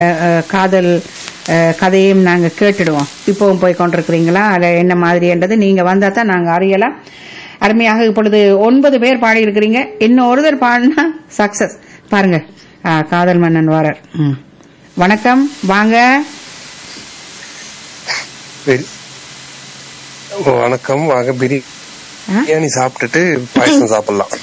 அஹ், காதல் அஹ், கதையும் நாங்க கேட்டுடுவோம் இப்பவும் போய் கொண்டிருக்கிறீங்களா அது என்ன மாதிரின்றது நீங்க வந்தா தான் நாங்க அறியலாம் அருமையாக இப்பொழுது ஒன்பது பேர் பாடி இருக்கிறீங்க இன்னும் ஒருத்தர் பாடினா சக்சஸ் பாருங்க அஹ், காதல் மன்னன் வாரர் ம். வணக்கம் வாங்க சரி. வணக்கம் வாங்க பிரி ஆ? பிரியாணி சாப்பிட்டுட்டு பாயசம் சாப்பிடலாம்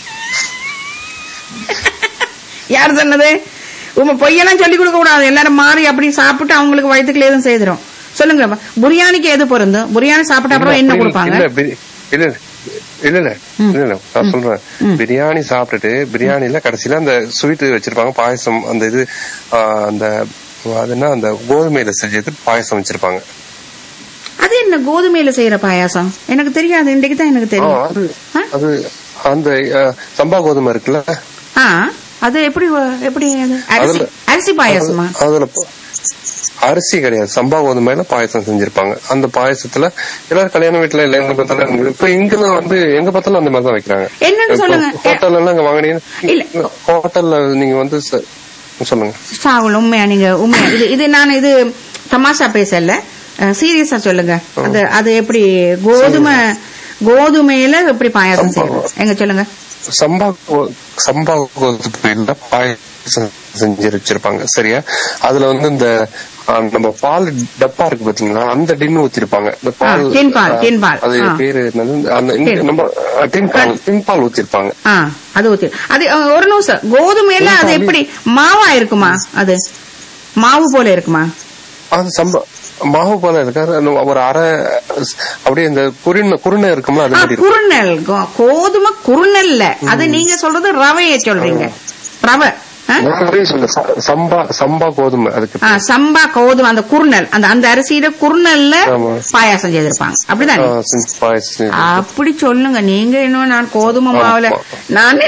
யார் சொன்னது உங்க பொய்யெல்லாம் சொல்லி கொடுக்க கூடாது எல்லாரும் மாறி அப்படி சாப்பிட்டு அவங்களுக்கு வயிற்றுக்குள்ள எதுவும் செய்திரும் சொல்லுங்க பிரியாணிக்கு எது பொருந்தும் பிரியாணி சாப்பிட்ட அப்புறம் என்ன இல்ல, கொடுப்பாங்க இல்ல பிரி- இல்ல இல்ல இல்ல இல்ல இல்ல நான் சொல்றேன் பிரியாணி சாப்பிட்டுட்டு பிரியாணில கடைசியில அந்த ஸ்வீட் வச்சிருப்பாங்க பாயசம் அந்த இது ஆ, அந்த அது என்ன அந்த கோதுமையில செஞ்சது பாயசம் வச்சிருப்பாங்க அது என்ன கோதுமையில செய்யற பாயாசம் எனக்கு தெரியாது இன்றைக்கு தான் எனக்கு ஆ, தெரியும் அது ஆ? அது அந்த ஆ, சம்பா கோதுமை இருக்குல்ல ஆ அது எப்படி வ- எப்படி அது? அரிசி அதுல- அரிசி பாயாசமா அதுல ப- அரிசி கிடையாது சம்பா கோதுமையில பாயசம் செஞ்சிருப்பாங்க அந்த பாயசத்துல எல்லாரும் கல்யாண வீட்டுல இல்ல எங்க பார்த்தாலும் இப்ப இங்கெல்லாம் வந்து எங்க பார்த்தாலும் அந்த மாதிரி தான் வைக்கிறாங்க என்னன்னு சொல்லுங்க. ஹோட்டல்ல எல்லாம் இங்க இல்ல. வாங்கினீங்கன்னா ஹோட்டல்ல நீங்க வந்து ச- சொல்லுங்க சாகுல் உண்மையா நீங்க உண்மையா இது இது நான் இது தமாஷா பேசல சீரியஸா சொல்லுங்க அது அது எப்படி கோதுமை கோதுமையில எப்படி பாயாசம் செய்யறது எங்க சொல்லுங்க சம்பா கோ- சம்பா கோதுமையில பாயசம் செஞ்சு வச்சிருப்பாங்க சரியா அதுல வந்து இந்த ஆ, நம்ம பால் டப்பா இருக்கு பாத்தீங்களா அந்த டின் ஊத்திருப்பாங்க இந்த பால் ஆ, tin பால், ஆ, tin பால். அது ஆ. பேரு என்னது அந்த இங்க tin. நம்ம ஆ, tin பால் டின் பால் ஊத்திருப்பாங்க ஆ அது ஊத்தி அது அஹ், ஒரு நிமிஷம் கோதுமையில அது எப்படி மாவா இருக்குமா அது மாவு போல இருக்குமா அது சம்பா மாவு போல இருக்காரு அந்த ஒரு அரை அப்படியே இந்த குருணை குருணை இருக்கும்ல அது ஆ, மாதிரி இருக்கும் குறுநெல் கோ- கோதுமை குறுநெல்ல அது நீங்க சொல்றது ரவைய சொல்றீங்க ரவை ஆ? நான் அப்படியே சொல்றேன். ச- சம்பா சம்பா கோதுமை அதுக்கு ஆ, சம்பா கோதுமை அந்த குறுநெல் அந்த அந்த அரிசியில குறுநெல்ல ஆமா. பாயாசம் செய்திருப்பாங்க அப்படிதானே ஆ, செஞ்சு பாயசம் அப்படி சொல்லுங்க நீங்க இன்னும் நான் கோதுமை மாவுல ஆமா. நான்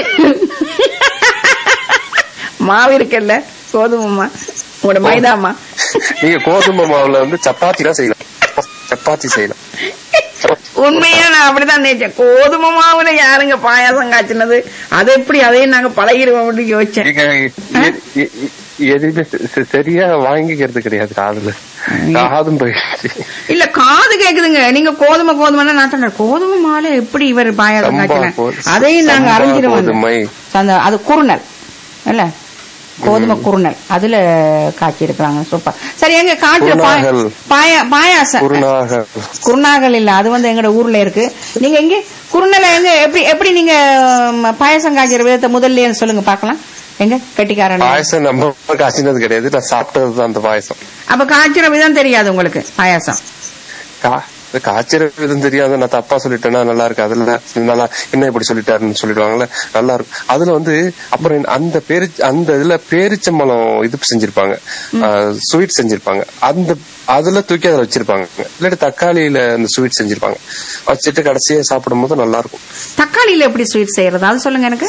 மாவு இருக்குல்ல கோதுமை மா உங்களோட மைதாமா நீங்க கோதுமை மாவுல வந்து சப்பாத்தி தான் செய்யலாம் சப்பாத்தி செய்யலாம் உண்மையா நான் அப்படிதான் நினைச்சேன் கோதுமை மாவுல யாருங்க பாயாசம் காய்ச்சினது அது எப்படி அதையும் நாங்க பழகிடுவோம் அப்படின்னு யோசிச்சேன் நீங்க எ- எ- எ- எதுவுமே செ- செ- சரியா வாங்கிக்கிறது கிடையாது காதுல காதும் போயிடுச்சு இல்ல காது கேக்குதுங்க நீங்க கோதுமை கோதுமைன்னா நான் சொன்னேன் கோதுமை மாலை எப்படி இவர் பாயாசம் சம்பா காய்ச்சின கோ- அதையும் நாங்க சம்பா அறிஞ்சிருவோம் கோதுமை. அந்த அது குறுநல் இல்ல கோதுமை குறுநல் அதுல காய்ச்சி இருக்கிறாங்க சூப்பர் சரி எங்க காய்ச்சல் குருணாகல். பாயா பாயாசம் குருணாக குருநாகல் இல்ல அது வந்து எங்கட ஊர்ல இருக்கு நீங்க எங்க குருநலை எங்க எப்படி எப்படி நீங்க ம், பாயாசம் காய்ச்சிற விதத்தை முதல்ல சொல்லுங்க பாக்கலாம் எங்க கெட்டிக்காரன் பாயசம் நம்ம காய்ச்சினது கிடையாது நான் சாப்பிட்டது தான் அந்த பாயசம் அப்ப காய்ச்சிற விதம் தெரியாது உங்களுக்கு பாயாசம் கா- இது காய்ச்சற விதம் தெரியாது நான் தப்பா சொல்லிட்டேன்னா நல்லா இருக்கு அதுல நல்லா என்ன இப்படி சொல்லிட்டாருன்னு சொல்லிடுவாங்கல்ல நல்லா இருக்கும் அதுல வந்து அப்புறம் அந்த பேரு அந்த இதுல பேரிச்சம்பழம் இது செஞ்சிருப்பாங்க ஸ்வீட் செஞ்சிருப்பாங்க அந்த அதுல தூக்கி அதுல வச்சிருப்பாங்க இல்லாட்டி தக்காளியில அந்த ஸ்வீட் செஞ்சிருப்பாங்க வச்சுட்டு கடைசியா சாப்பிடும் போது நல்லா இருக்கும் தக்காளியில எப்படி ஸ்வீட் செய்யறது அது சொல்லுங்க எனக்கு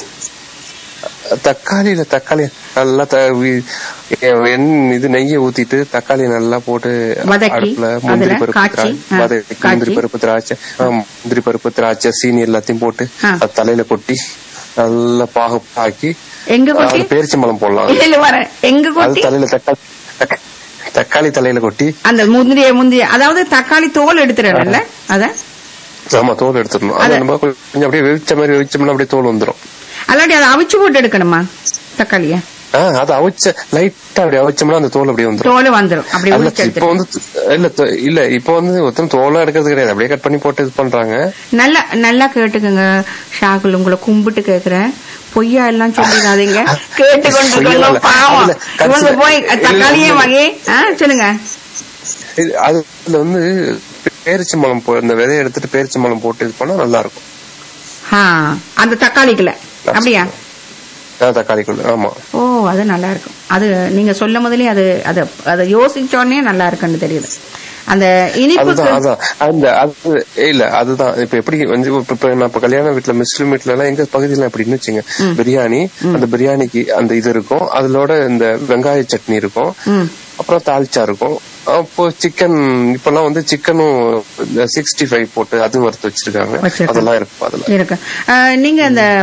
தக்காளியில தக்காளி நல்லா த- வி- எண் இது நெய்யை ஊத்திட்டு தக்காளி நல்லா போட்டு வதக்கி, அடுப்புல முந்திரி அதுல பருப்பு காய்ச்சி, திராட்சை ஆ, வதக்கி காய்ச்சி. முந்திரி பருப்பு திராட்சை ஆ, முந்திரி பருப்பு திராட்சை சீனி எல்லாத்தையும் போட்டு ஆ. அது தலையில கொட்டி நல்லா பாகு ஆக்கி எங்க கொட்டி அது பேரிச்சம்பழம் போடலாம் இல்ல வர எங்க அது கொட்டி தலையில தக்காளி தக்க- தக்காளி தலையில கொட்டி அந்த முந்திரிய முந்திரிய அதாவது தக்காளி தோல் எடுத்துறல அத ஆமா தோல் எடுத்துடணும் அது நம்ம கொஞ்சம் அப்படியே வெவிச்ச மாதிரி வெவிச்சோம்னா அப்படியே தோல் வந்துரும் அல்லாட்டி அதை அவிச்சு போட்டு எடுக்கணுமா தக்காளிய ஆஹ் அது அவிச்ச லைட்டா அப்படியே அவிச்சோம்னா அந்த தோல் அப்படியே வந்துரும் தோல் வந்துரும் அப்படி அல்ல, உரிச்சு இப்ப எடுத்துட்டு வந்து இல்ல தொ- இல்ல இப்ப வந்து ஒருத்தன் தோலா எடுக்கிறது கிடையாது அப்படியே கட் பண்ணி போட்டு இது பண்றாங்க நல்லா நல்லா கேட்டுக்குங்க ஷாகுல் உங்களை கும்பிட்டு கேக்குறேன் பொய்யா எல்லாம் சொல்லிடாதீங்க கேட்டு கொண்டிருக்கோங்க பொய்யா இல்ல. பாவம் அதுல இவங்க கடைசில- போய் தக்காளியே இல்ல, வாங்கி ஆ, சொல்லுங்க இது- அதுல வந்து பேரிச்சம்பழம் போ இந்த விதைய எடுத்துட்டு பேரிச்சம்பழம் போட்டு இது பண்ணா நல்லா இருக்கும் ஆ, அந்த தக்காளிக்குள்ள அப்படியா அஹ் தக்காளிக்குள்ள ஆமா ஓ அது நல்லா இருக்கும் அது நீங்க சொல்ல முதலே அது அது அதை யோசிச்சோடனே நல்லா இருக்குன்னு தெரியுது அந்த இனிப்புக்கு அதுதான் அதான் அந்த அது இல்ல அதுதான் இப்ப எப்படி வந்து இப்ப இப்ப நான் இப்ப கல்யாண வீட்டுல முஸ்லிம் வீட்டுல எல்லாம் எங்க பகுதியில எப்படின்னு வச்சுங்க பிரியாணி அந்த பிரியாணிக்கு அந்த இது இருக்கும் அதோட இந்த வெங்காய சட்னி இருக்கும் ம் அப்புறம் தால்ச்சா இருக்கும் அப்போ சிக்கன் இப்பெல்லாம் வந்து சிக்கனும் சிக்ஸ்டி ஃபைவ் போட்டு அதுவும் வறுத்து வச்சிருக்காங்க வச்சிருக்காங்க. அதெல்லாம் இருக்கும் அதுல இருக்கு ஆ, நீங்க அந்த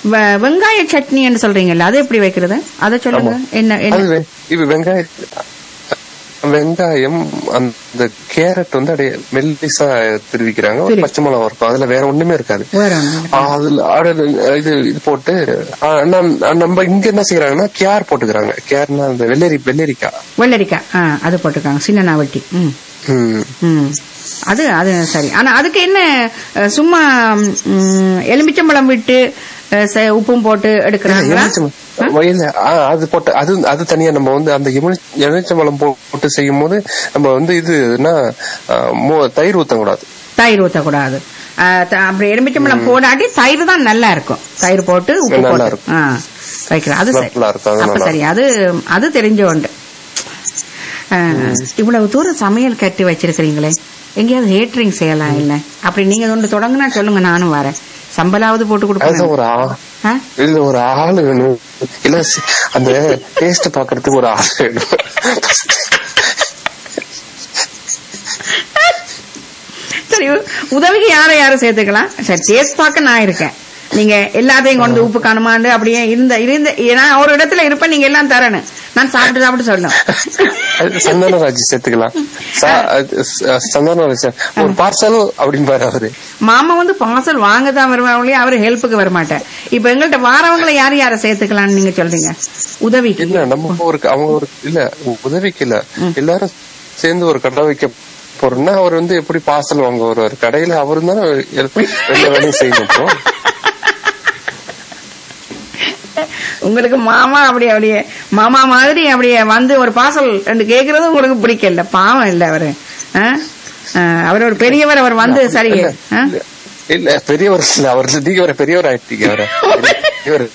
வெ- வெங்காய சட்னின்னு சொல்றீங்கல்ல அது எப்படி வைக்கிறது அதை சொல்லுங்க என்ன அது என்ன வெ- இது வெங்காயம் வெங்காயம் அந்த கேரட் வந்து அப்படியே மெல்லிசா திருவிக்கிறாங்க ஒரு திரு- பச்சை மிளகா இருக்கும் அதுல வேற ஒண்ணுமே இருக்காது வேற ஒண்ணும் இல்ல. ஆ, அதுல அது இது இது போட்டு ஆ, நம்- நம்ம இங்க என்ன செய்யறாங்கன்னா கேர் போட்டுக்கிறாங்க கேர்னா அந்த வெள்ளரி வெள்ளரிக்காய் வெள்ளரிக்காய் ஆ அது போட்டிருக்காங்க சின்ன நாவட்டி ம் ம். ம் அது அது சரி ஆனா அதுக்கு என்ன அஹ், சும்மா ம், எலுமிச்சம்பழம் விட்டு அஹ், ச- உப்பும் போட்டு எடுக்கிறாங்களா எலுமிச்சம் இல்ல ஆ, அது போட்டு அது அது தனியா நம்ம வந்து அந்த எலுமிச்ச- எலுமிச்சம்பழம் போட்டு செய்யும் போது நம்ம வந்து இது என்ன ஆ, மோ- தயிர் ஊத்தக்கூடாது தயிர் ஊத்தக்கூடாது அஹ், த- அப்படி எலுமிச்சம்பழம் போடாட்டி தயிர் தான் நல்லா இருக்கும் தயிர் போட்டு உப்பு நல்லா போட்டு இருக்கும். ஆ வைக்கலாம் அது சரி நல்லா இருக்கும், அது அப்ப நல்லா சரி அது அது தெரிஞ்ச உண்டு அஹ், இவ்வளவு தூரம் சமையல் கட்டி வச்சிருக்கிறீங்களே எங்கேயாவது ஹேட்டரிங் செய்யலாம் இல்ல அப்படி நீங்க ஒன்று தொடங்குனா சொல்லுங்க நானும் வரேன் சம்பளாவது போட்டு அது கொடுப்பேன் ஒரு ஆ- ஆ? இல்ல ஒரு ஆளு வேணும் இல்ல சி- அந்த டேஸ்ட் பாக்குறதுக்கு ஒரு ஆள் வேணும் சரி உதவிக்கு யாரை யாரை சேர்த்துக்கலாம் சரி டேஸ்ட் பார்க்க நான் இருக்கேன் நீங்க எல்லாத்தையும் கொண்டு உப்பு காணுமாண்டு அப்படியே இருந்த இருந்த நான் ஒரு இடத்துல இருப்பேன் நீங்க எல்லாம் தரணும் நான் சாப்பிட்டு சாப்பிட்டு சொல்லணும் அது சந்தனராஜ் சேர்த்துக்கலாம் ச- அது ச- சந்தனராஜ் சார், ஒரு பார்சல் அப்படின்னு பாரு அவரு மாமா வந்து பார்சல் வாங்க தான் வருவாங்களே அவரு ஹெல்ப்புக்கு வர மாட்டேன் இப்ப எங்கள்கிட்ட வாரவங்களை யார் யாரை சேர்த்துக்கலாம்னு நீங்க சொல்றீங்க உதவிக்கு இல்ல நம்ம ஒரு அவங்க ஒரு இல்ல உதவிக்கு இல்ல எல்லாரும் சேர்ந்து ஒரு கடை வைக்க போறோம்னா அவர் வந்து எப்படி பார்சல் வாங்க வருவார் கடையில அவரு தானே எல்லா வேலையும் செய்யணும் இப்போ. உங்களுக்கு மாமா அப்படி அப்படியே மாமா மாதிரி அப்படியே வந்து ஒரு பார்சல் ரெண்டு கேக்குறது உங்களுக்கு பிடிக்கல பாவம் இல்ல அவரு ஆ? ஆ, அவர் ஒரு பெரியவர் அவர் வந்து சரி ஆ? இல்ல பெரியவர் இல்ல அவர் நீங்க வர பெரியவர் ஆயிட்டீங்க அவரை பெரியவர்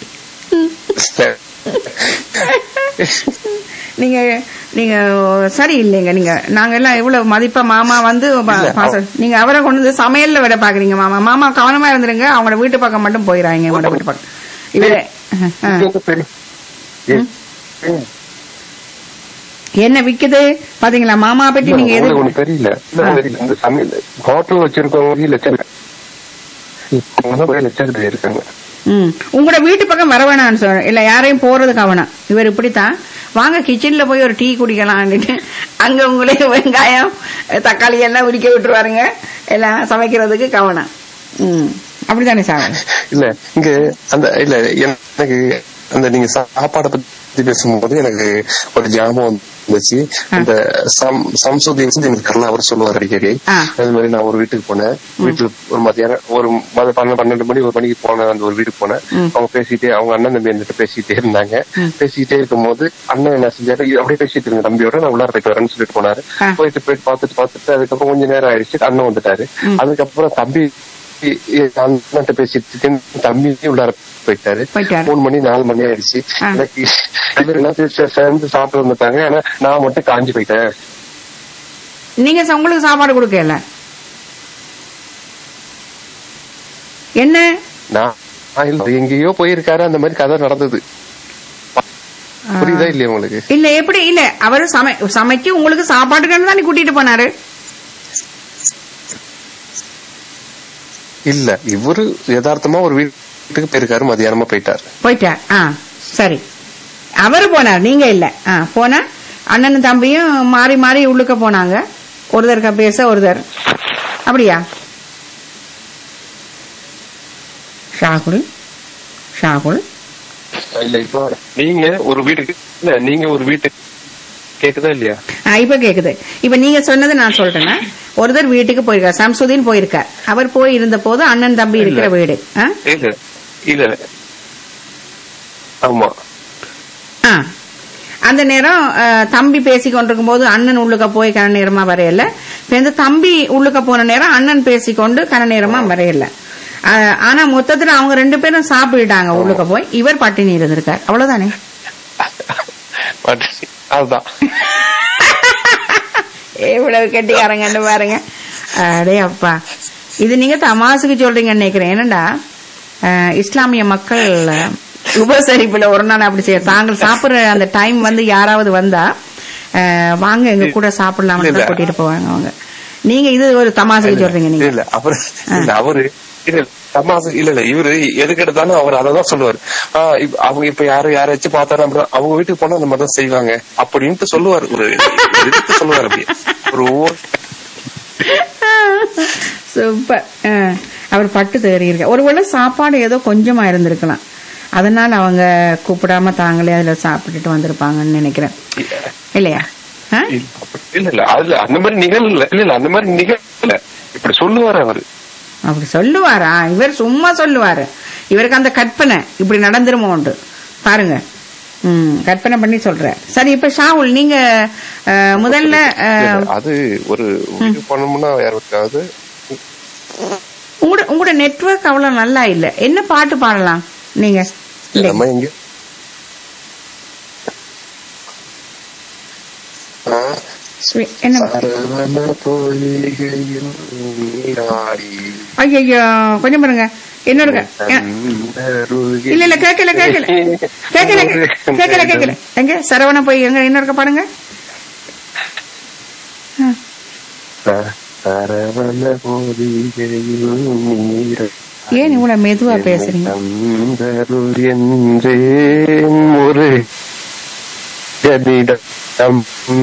நீங்க நீங்க சரி இல்லைங்க நீங்க நாங்க எல்லாம் எவ்வளவு மதிப்பா மாமா வந்து ப- இல்ல, பார்சல் நீங்க அவரை கொண்டு வந்து சமையல்ல விட பாக்குறீங்க மாமா மாமா கவனமா இருந்துருங்க அவங்களோட வீட்டு பக்கம் மட்டும் போயிடாங்க உங்களோட வீட்டு பக்கம் இவரு ஆ. இங்க வந்து பெரிய- ஏ- என்ன விக்குது பாத்தீங்களா மாமா பற்றி நீங்க எது உங்களுக்கு ஒண்ணு தெரியல இல்ல, தெரியல. இந்த சமையல் ஹோட்டல் வச்சிருக்கவங்க லட்சம் லட்சம் இருக்காங்க ம் உங்களோட வீட்டு பக்கம் வர வேணாம்னு சொல்றேன் இல்ல யாரையும் போறது கவனம் இவர் இப்படித்தான் வாங்க கிச்சன்ல போய் ஒரு டீ குடிக்கலாம்னுட்டு அங்க உங்களே வெங்காயம் தக்காளி எல்லாம் உரிக்க விட்டுருவாருங்க எல்லாம் சமைக்கிறதுக்கு கவனம் ம் அப்படித்தானே சார் இல்ல இங்க அந்த இல்ல எனக்கு அந்த நீங்க சாப்பாடை பத்தி பேசும்போது எனக்கு ஒரு ஜாபம் வந்துச்சு அந்த சம் சம்சுதி வந்து எனக்கு கரலா அவர் சொல்லுவார் அடிக்கடி ஆ. அது மாதிரி நான் ஒரு வீட்டுக்கு போனேன் வீட்டுல ஒரு மத்தியானம் ஒரு மத- பன்னெண்டு பன்னெண்டு மணி ஒரு மணிக்கு போனேன் அந்த ஒரு வீட்டுக்கு போனேன் அவங்க பேசிட்டே அவங்க அண்ணன் தம்பி என்கிட்ட பேசிட்டே இருந்தாங்க பேசிட்டே இருக்கும்போது அண்ணன் என்ன செஞ்சாரு "இது அப்படியே பேசிட்டு இருங்க தம்பியோட நான் உள்ளார போயிட்டு வரேன்னு சொல்லிட்டு போனாரு ஆ. போயிட்டு போயிட்டு பார்த்துட்டு பார்த்துட்டு அதுக்கப்புறம் கொஞ்ச நேரம் ஆயிடுச்சு அண்ணன் வந்துட்டாரு அதுக்கப்புறம் தம்பி அண்ணன்ட்ட பேசிட்டு இருக்கேன், தம்பி உள்ளார போயிட்டாரு போயிட்டாரு. மூணு மணி நாலு மணி ஆயிடுச்சு ஆ. எனக்கு எல்லாரும் என்ன சே- சேர்ந்து சாப்பிட்டு வந்துட்டாங்க ஆனா நான் மட்டும் காஞ்சி போயிட்டேன் நீங்க ச- உங்களுக்கு சாப்பாடு கொடுக்கல என்ன நான் நான் இல்ல, எங்கேயோ போயிருக்காரு அந்த மாதிரி கதை நடந்தது புரியுதா இல்லையா உங்களுக்கு இல்ல எப்படி இல்ல அவரு சமை சமைச்சு உங்களுக்கு சாப்பாட்டுக்கு தானே கூட்டிட்டு போனாரு இல்ல இவரு யதார்த்தமா ஒரு வீட்டுக்கு போயிருக்காரு மதியானமா போயிட்டாரு போயிட்டார் ஆ சரி அவரு போனார் நீங்க இல்ல ஆ போனா அண்ணனும் தம்பியும் மாறி மாறி உள்ளுக்க போனாங்க ஒருத்தருக்க பேச ஒருத்தர் அப்படியா ஷாகுல் ஷாகுல் இல்ல இப்போ நீங்க ஒரு வீட்டுக்கு இல்ல நீங்க ஒரு வீட்டுக்கு கேக்குதா இல்லையா ஆ, இப்ப கேக்குது இப்ப நீங்க சொன்னது நான் சொல்றேன்னா ஒருத்தர் வீட்டுக்கு போயிருக்கார் சம்சுதீன் போயிருக்கார் அவர் போய் இருந்த போது அண்ணன் தம்பி இருக்கிற வீடு ஆ? இல்ல இல்ல ஆமா ஆ. அந்த நேரம் ஆ, தம்பி பேசி கொண்டிருக்கும் போது அண்ணன் உள்ளுக்க போய் கன நேரமா வரையல இப்ப இந்த தம்பி உள்ளுக்க போன நேரம் அண்ணன் பேசிக்கொண்டு கன நேரமா வரையல ஆ, ஆனா மொத்தத்துல அவங்க ரெண்டு பேரும் சாப்பிட்டுட்டாங்க உள்ளுக்க போய் இவர் பட்டினி இருந்திருக்கார் அவ்வளவுதானே பட் அதுதான் எவ்வளவு கெட்டிக்காரங்கன்னு பாருங்க அடே அப்பா இது நீங்க தமாசுக்கு சொல்றீங்கன்னு நினைக்கிறேன் என்னடா அஹ், இஸ்லாமிய மக்கள் அஹ், உபசரிப்புல ஒரு நாள் அப்படி செய்ய தாங்கள் சாப்பிடுற அந்த டைம் வந்து யாராவது வந்தா அஹ், வாங்க எங்க கூட சாப்பிடலாம்னு இல்ல. கூட்டிட்டு போவாங்க அவங்க நீங்க இது ஒரு தமாசுக்கு சொல்றீங்க நீங்க இல்ல அவரு இல்ல அவரு இல்ல தமாசு இல்ல இல்ல இவரு எதுக்கு எடுத்தாலும் அவர் அததான் சொல்லுவாரு ஆஹ் இப்ப அவங்க இப்ப யாரும் யாராச்சும் பார்த்தாலும் அப்படிதான் அவங்க வீட்டுக்கு போனா அந்த மாதிரிதான் செய்வாங்க அப்படின்ட்டு சொல்லுவாரு ஒரு எதிர்த்து சொல்லுவாரு அப்படி ஒரு ஒவ்வொரு சூப்பர் ஆ, அவர் பட்டு தேறியிருக்க ஒருவேளை சாப்பாடு ஏதோ கொஞ்சமா இருந்திருக்கலாம் அதனால அவங்க கூப்பிடாம தாங்களே அதுல சாப்பிட்டுட்டு வந்திருப்பாங்கன்னு நினைக்கிறேன் இல்லையா ஆ? இல்ல அப்படி- இல்ல இல்ல அதுல அந்த மாதிரி நிகழ் இல்ல இல்ல இல்ல அந்த மாதிரி நிகழ் இப்படி சொல்லுவாரு அவரு அப்படி சொல்லுவாரா இவர் சும்மா சொல்லுவாரு இவருக்கு அந்த கற்பனை இப்படி நடந்துருமோண்டு பாருங்க ம் கற்பனை பண்ணி சொல்ற சரி இப்ப ஷாவுல் நீங்க ஆ, முதல்ல ஆ, இல்ல, இல்ல, அது ஒரு வீடியோ பண்ணணும்னா யாருக்காவது உங்களோட உங்களோட நெட்வொர்க் அவ்வளவு நல்லா இல்ல என்ன பாட்டு பாடலாம் நீங்க இன்னைக்கு? நம்ம எங்க ஆ, ஸ்வி- என்ன சரவண பொய்கையில் நீராடி ஐயோ கொஞ்சம் பாருங்க இன்னொரு க- எ- தந்தருகே- இல்ல இல்ல கேட்கல கேட்கல கேட்கல கேட்கல கேட்கல எங்க சரவண போய் எங்க இன்னொருக்க பாடுங்க ஆ. ச- சரவண பொய்கையில் நீராடி ஏன் இவ்வளவு மெதுவா பேசுறீங்க தந்தருள் என்றேன் ஒரு கதிடம்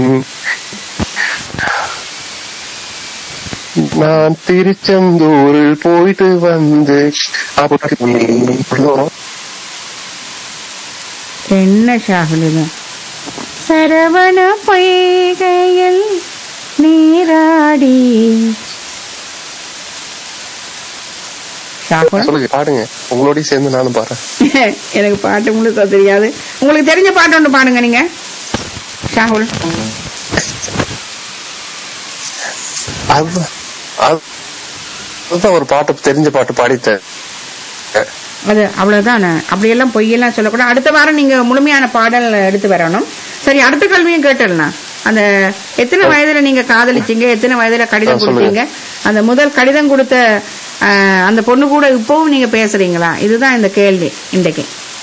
நான் திருச்செந்தூரில் போயிட்டு வந்து அப்புறம் என்ன ஷாகுல் இது சரவண பொய்கையில் நீராடி ஷாகுல் சொல்லுங்க பாடுங்க உங்களோடய சேர்ந்து நானும் பாடுறேன் எனக்கு பாட்டு முழுக்க தெரியாது உங்களுக்கு தெரிஞ்ச பாட்டு ஒன்று பாடுங்க நீங்க ஷாகுல் அது- அது- அதுதான் ஒரு பாட்டு தெரிஞ்ச பாட்டு பாடித்தேன் அது அவ்வளவுதான் அப்படியெல்லாம் பொய்யெல்லாம் சொல்லக்கூடாது அடுத்த வாரம் நீங்க முழுமையான பாடல் எடுத்து வரணும் சரி அடுத்த கல்வியும் கேட்டலண்ணா அந்த எத்தனை வயதுல நீங்க காதலிச்சீங்க எத்தனை வயதுல கடிதம் ஆ, சொல்லுங்க. கொடுத்தீங்க அந்த முதல் கடிதம் கொடுத்த ஆஹ், அந்த பொண்ணு கூட இப்பவும் நீங்க பேசுறீங்களா இதுதான் இந்த கேள்வி இன்றைக்கு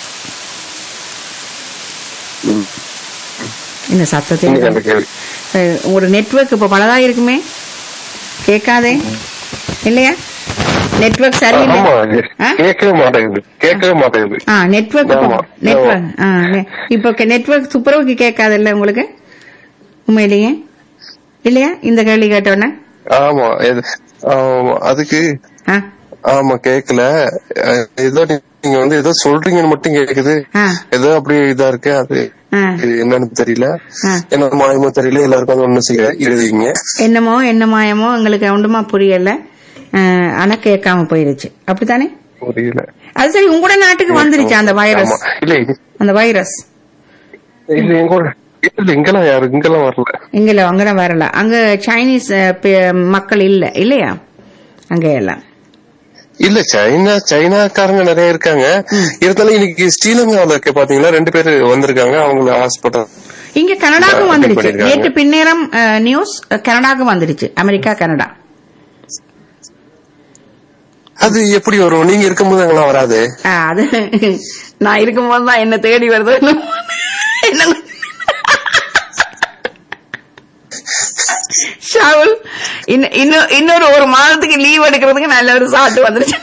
ம். இந்த இன்னைக்கு சத்தத்தில் அந்த கேள்வி அஹ், உங்களோட நெட்வொர்க் இப்ப பலதா இருக்குமே கேட்காதே இல்லையா நெட்வொர்க் சரியில்லை ஆமா ஆ? கேட்கவே மாட்டேங்குது கேட்கவே மாட்டேங்குது ஆ நெட்வொர்க் ஆமா. நெட்வொர்க் ஆ நெ- இப்ப நெட்வொர்க் துப்புரவுக்கு கேட்காதுல்ல உங்களுக்கு உண்மையிலேயே இல்லையா இந்த கேள்வி கேட்டோன்னே ஆமா இது- ஆமா அதுக்கு ஆ ஆமா கேக்கல அஹ், ஏதோ நீங்க வந்து ஏதோ சொல்றீங்கன்னு மட்டும் கேக்குது ஆ ஏதோ அப்படி இதா இருக்கு அது ஆ இது என்னன்னு தெரியல ஆ. என்ன மாயமோ தெரியல எல்லாருக்கும் அது ஒண்ணு செய்ய எழுதிங்க என்னமோ என்ன மாயமோ எங்களுக்கு ஒன்றுமா புரியல ஆ, ஆனா கேட்காம போயிருச்சு அப்படித்தானே புரியல அது சரி உங்களோட நாட்டுக்கு வந்துருச்சு அந்த வைரஸ் ஆமா. இல்ல இது- அந்த வைரஸ் இல்ல எங்க ஊர்ல- இல்ல இங்கெல்லாம் யாரு இங்கெல்லாம் வரல இங்கல அங்கதான் வரல அங்க சைனீஸ் அஹ், பே- மக்கள் இல்ல இல்லையா அங்க எல்லாம் இல்ல சைனா சைனாக்காரங்க நிறைய இருக்காங்க இருந்தாலும் இன்னைக்கு ஸ்ரீலங்காவில இருக்க பாத்தீங்களா ரெண்டு பேரு வந்திருக்காங்க அவங்கள ஹாஸ்பிட்டல் இங்க கனடாக்கும் ஆ, வந்துருச்சு பண்ணிருக்காங்க. நேற்று பின்னேரம் அஹ், நியூஸ் அஹ், கனடாக்கும் வந்துருச்சு அமெரிக்கா கனடா அது எப்படி வரும் நீங்க இருக்கும்போது அங்கெல்லாம் வராது ஆ, அது நான் இருக்கும்போது தான் என்ன தேடி வருது என்ன ஷாவுல் இன்ன- இன்னும் இன்னொரு ஒரு மாதத்துக்கு லீவ் எடுக்கிறதுக்கு நல்ல ஒரு சாட்டு வந்துருச்சு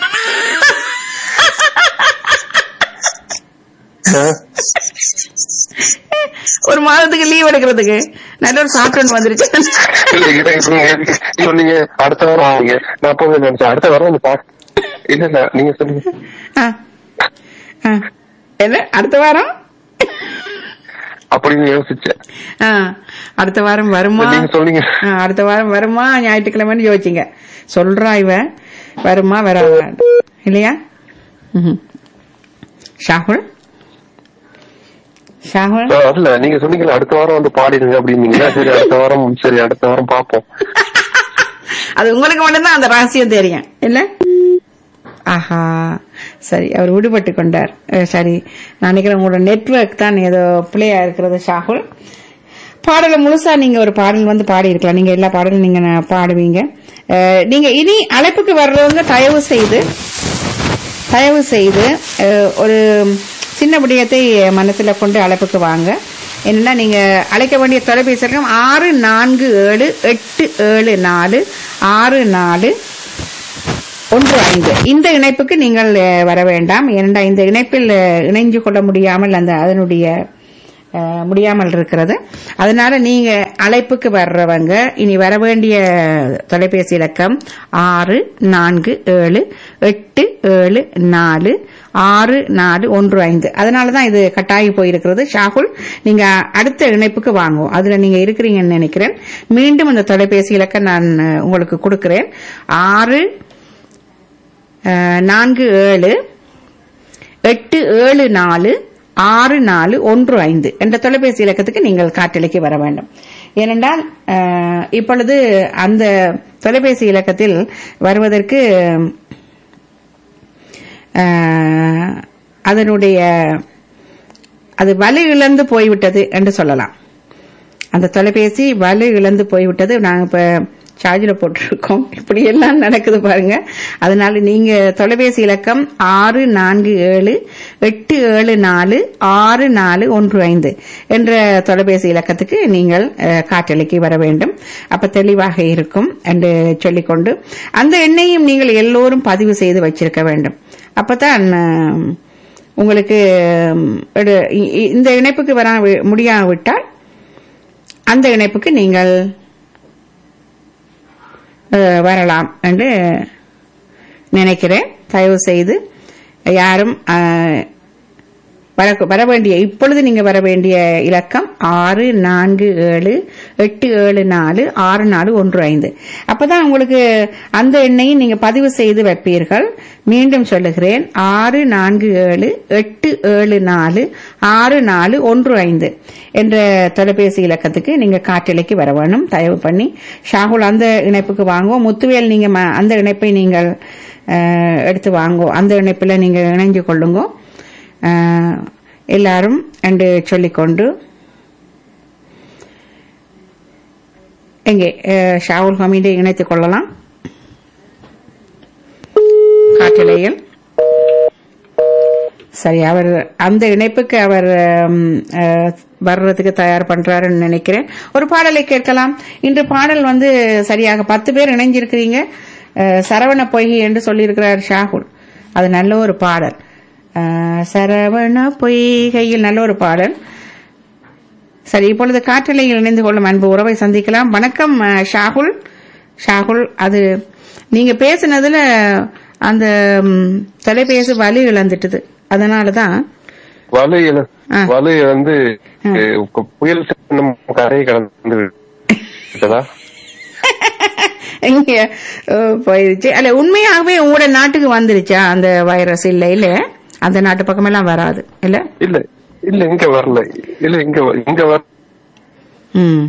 ஒரு மாதத்துக்கு லீவ் எடுக்கிறதுக்கு நல்ல ஒரு சாட்டு ஒன்று வந்துருச்சு இல்ல, இல்ல, நீங்க சொன்னீங்க அடுத்த வாரம் ஆகுங்க நான் அப்பவே நினைச்சேன் அடுத்த வாரம் இந்த பாட்டு இல்ல இல்ல நீங்க சொல்லுங்க ஆ. ஆ. என்ன அடுத்த வாரம் அப்படின்னு யோசிச்சேன் ஆ. அடுத்த வாரம் வருமா நீங்க சொன்னீங்க ஆ, அடுத்த வாரம் வருமா ஞாயிற்றுக்கிழமைன்னு யோசிச்சிங்க சொல்றா இவ வருமா வராதா இல்லையா ம்ஹும். ஷாகுல் ஷாகுல் ஆ, இல்ல நீங்க சொன்னீங்க அடுத்த வாரம் வந்து பாடிடுங்க அப்படின்னீங்க சரி அடுத்த வாரம் சரி அடுத்த வாரம் பாப்போம் அது உங்களுக்கு மட்டும்தான் அந்த ரகசியம் தெரியும் இல்ல ஆஹா சரி அவர் விடுபட்டு கொண்டார் அஹ், சரி நான் நினைக்கிறேன் உங்களோட நெட்வொர்க் தான் ஏதோ பிள்ளையா இருக்கிறது ஷாகுல் பாடலை முழுசா நீங்க ஒரு பாடல் வந்து பாடி இருக்கலாம் நீங்க எல்லா பாடலும் நீங்க ந- பாடுவீங்க அஹ், நீங்க இனி அழைப்புக்கு வர்றவங்க தயவு செய்து தயவு செய்து அஹ், ஒரு சின்ன விடயத்தை மனசுல கொண்டு அழைப்புக்கு வாங்க என்னன்னா நீங்க அழைக்க வேண்டிய தொலைபேசி இலக்கம் ஆறு நான்கு ஏழு எட்டு ஏழு நாலு ஆறு நாலு ஒன்று ஐந்து இந்த இணைப்புக்கு நீங்கள் அஹ், வர வேண்டாம் ஏனென்றா இந்த இணைப்பில் அஹ், இணைஞ்சு கொள்ள முடியாமல் அந்த அதனுடைய அஹ், முடியாமல் இருக்கிறது அதனால நீங்க அழைப்புக்கு வர்றவங்க இனி வர வேண்டிய தொலைபேசி இலக்கம் ஆறு நான்கு ஏழு எட்டு ஏழு நாலு ஆறு நாலு ஒன்று ஐந்து அதனால தான் இது கட்டாயி போயிருக்கிறது ஷாகுல் நீங்க அடுத்த இணைப்புக்கு வாங்குவோம் அதுல நீங்க இருக்கிறீங்கன்னு நினைக்கிறேன் மீண்டும் இந்த தொலைபேசி இலக்கம் நான் அஹ், உங்களுக்கு கொடுக்கிறேன் ஆறு அஹ், நான்கு ஏழு எட்டு ஏழு நாலு ஆறு நாலு ஒன்று ஐந்து என்ற தொலைபேசி இலக்கத்துக்கு நீங்கள் காட்டலைக்கு வர வேண்டும் ஏனென்றால் அஹ், இப்பொழுது அந்த தொலைபேசி இலக்கத்தில் வருவதற்கு அஹ், அதனுடைய அது வலு இழந்து போய்விட்டது என்று சொல்லலாம் அந்த தொலைபேசி வலு இழந்து போய்விட்டது நாங்க இப்ப சார்ஜில் போட்டிருக்கோம் இப்படி எல்லாம் நடக்குது பாருங்க அதனால நீங்க தொலைபேசி இலக்கம் ஆறு நான்கு ஏழு எட்டு ஏழு நாலு ஆறு நாலு ஒன்று ஐந்து என்ற தொலைபேசி இலக்கத்துக்கு நீங்கள் அஹ், காற்றலைக்கு வர வேண்டும் அப்ப தெளிவாக இருக்கும் என்று சொல்லிக்கொண்டு அந்த எண்ணையும் நீங்கள் எல்லோரும் பதிவு செய்து வச்சிருக்க வேண்டும் அப்பதான் அஹ், உங்களுக்கு உம், எடு- இ- இ- இந்த இணைப்புக்கு வர முடியாவிட்டால் அந்த இணைப்புக்கு நீங்கள் அஹ், வரலாம் என்று நினைக்கிறேன் தயவு செய்து யாரும் அஹ், வர வர வேண்டிய இப்பொழுது நீங்க வர வேண்டிய இலக்கம் ஆறு நான்கு ஏழு எட்டு ஏழு நாலு ஆறு நாலு ஒன்று ஐந்து அப்பதான் உங்களுக்கு அந்த எண்ணையும் நீங்க பதிவு செய்து வைப்பீர்கள் மீண்டும் சொல்லுகிறேன் ஆறு நான்கு ஏழு எட்டு ஏழு நாலு ஆறு நாலு ஒன்று ஐந்து என்ற தொலைபேசி இலக்கத்துக்கு நீங்க காற்றலைக்கு வர வேணும் தயவு பண்ணி ஷாகுல் அந்த இணைப்புக்கு வாங்குவோம் முத்துவேல் நீங்க ம- அந்த இணைப்பை நீங்கள் அஹ், எடுத்து வாங்குவோம் அந்த இணைப்பில் நீங்க இணைஞ்சு கொள்ளுங்க ஆஹ், எல்லாரும் என்று சொல்லிக்கொண்டு எங்கே அஹ், ஷாவுல் ஹமீதை இணைத்துக் கொள்ளலாம் காட்டிலையில் சரி அவர் அந்த இணைப்புக்கு அவர் ஹம், அஹ், வர்றதுக்கு தயார் பண்றாருன்னு நினைக்கிறேன் ஒரு பாடலை கேட்கலாம் இன்று பாடல் வந்து சரியாக பத்து பேர் இணைஞ்சிருக்கிறீங்க அஹ், சரவண பொய்கை என்று சொல்லியிருக்கிறார் ஷாகுல் அது நல்ல ஒரு பாடல் அஹ், சரவண பொய்கையில் நல்ல ஒரு பாடல் சரி இப்பொழுது காற்றலையில் இணைந்து கொள்ளும் அன்பு உறவை சந்திக்கலாம் வணக்கம் அஹ், ஷாகுல் ஷாகுல் அது நீங்க பேசுனதுல அந்த ம், தொலைபேசி வலி இழந்துட்டுது அதனாலதான் வலு இழ ஆ. வலு வந்து அஹ், புயல் சின்னம் கரையை கடந்து விட்டதா இங்க அஹ், போயிருச்சு அல்ல உண்மையாகவே உங்களோட நாட்டுக்கு வந்துருச்சா அந்த வைரஸ் இல்ல இல்ல அந்த நாட்டு பக்கமெல்லாம் வராது இல்ல இல்ல இல்ல இங்க வரல இல்ல இங்க வ- இங்க வர ம்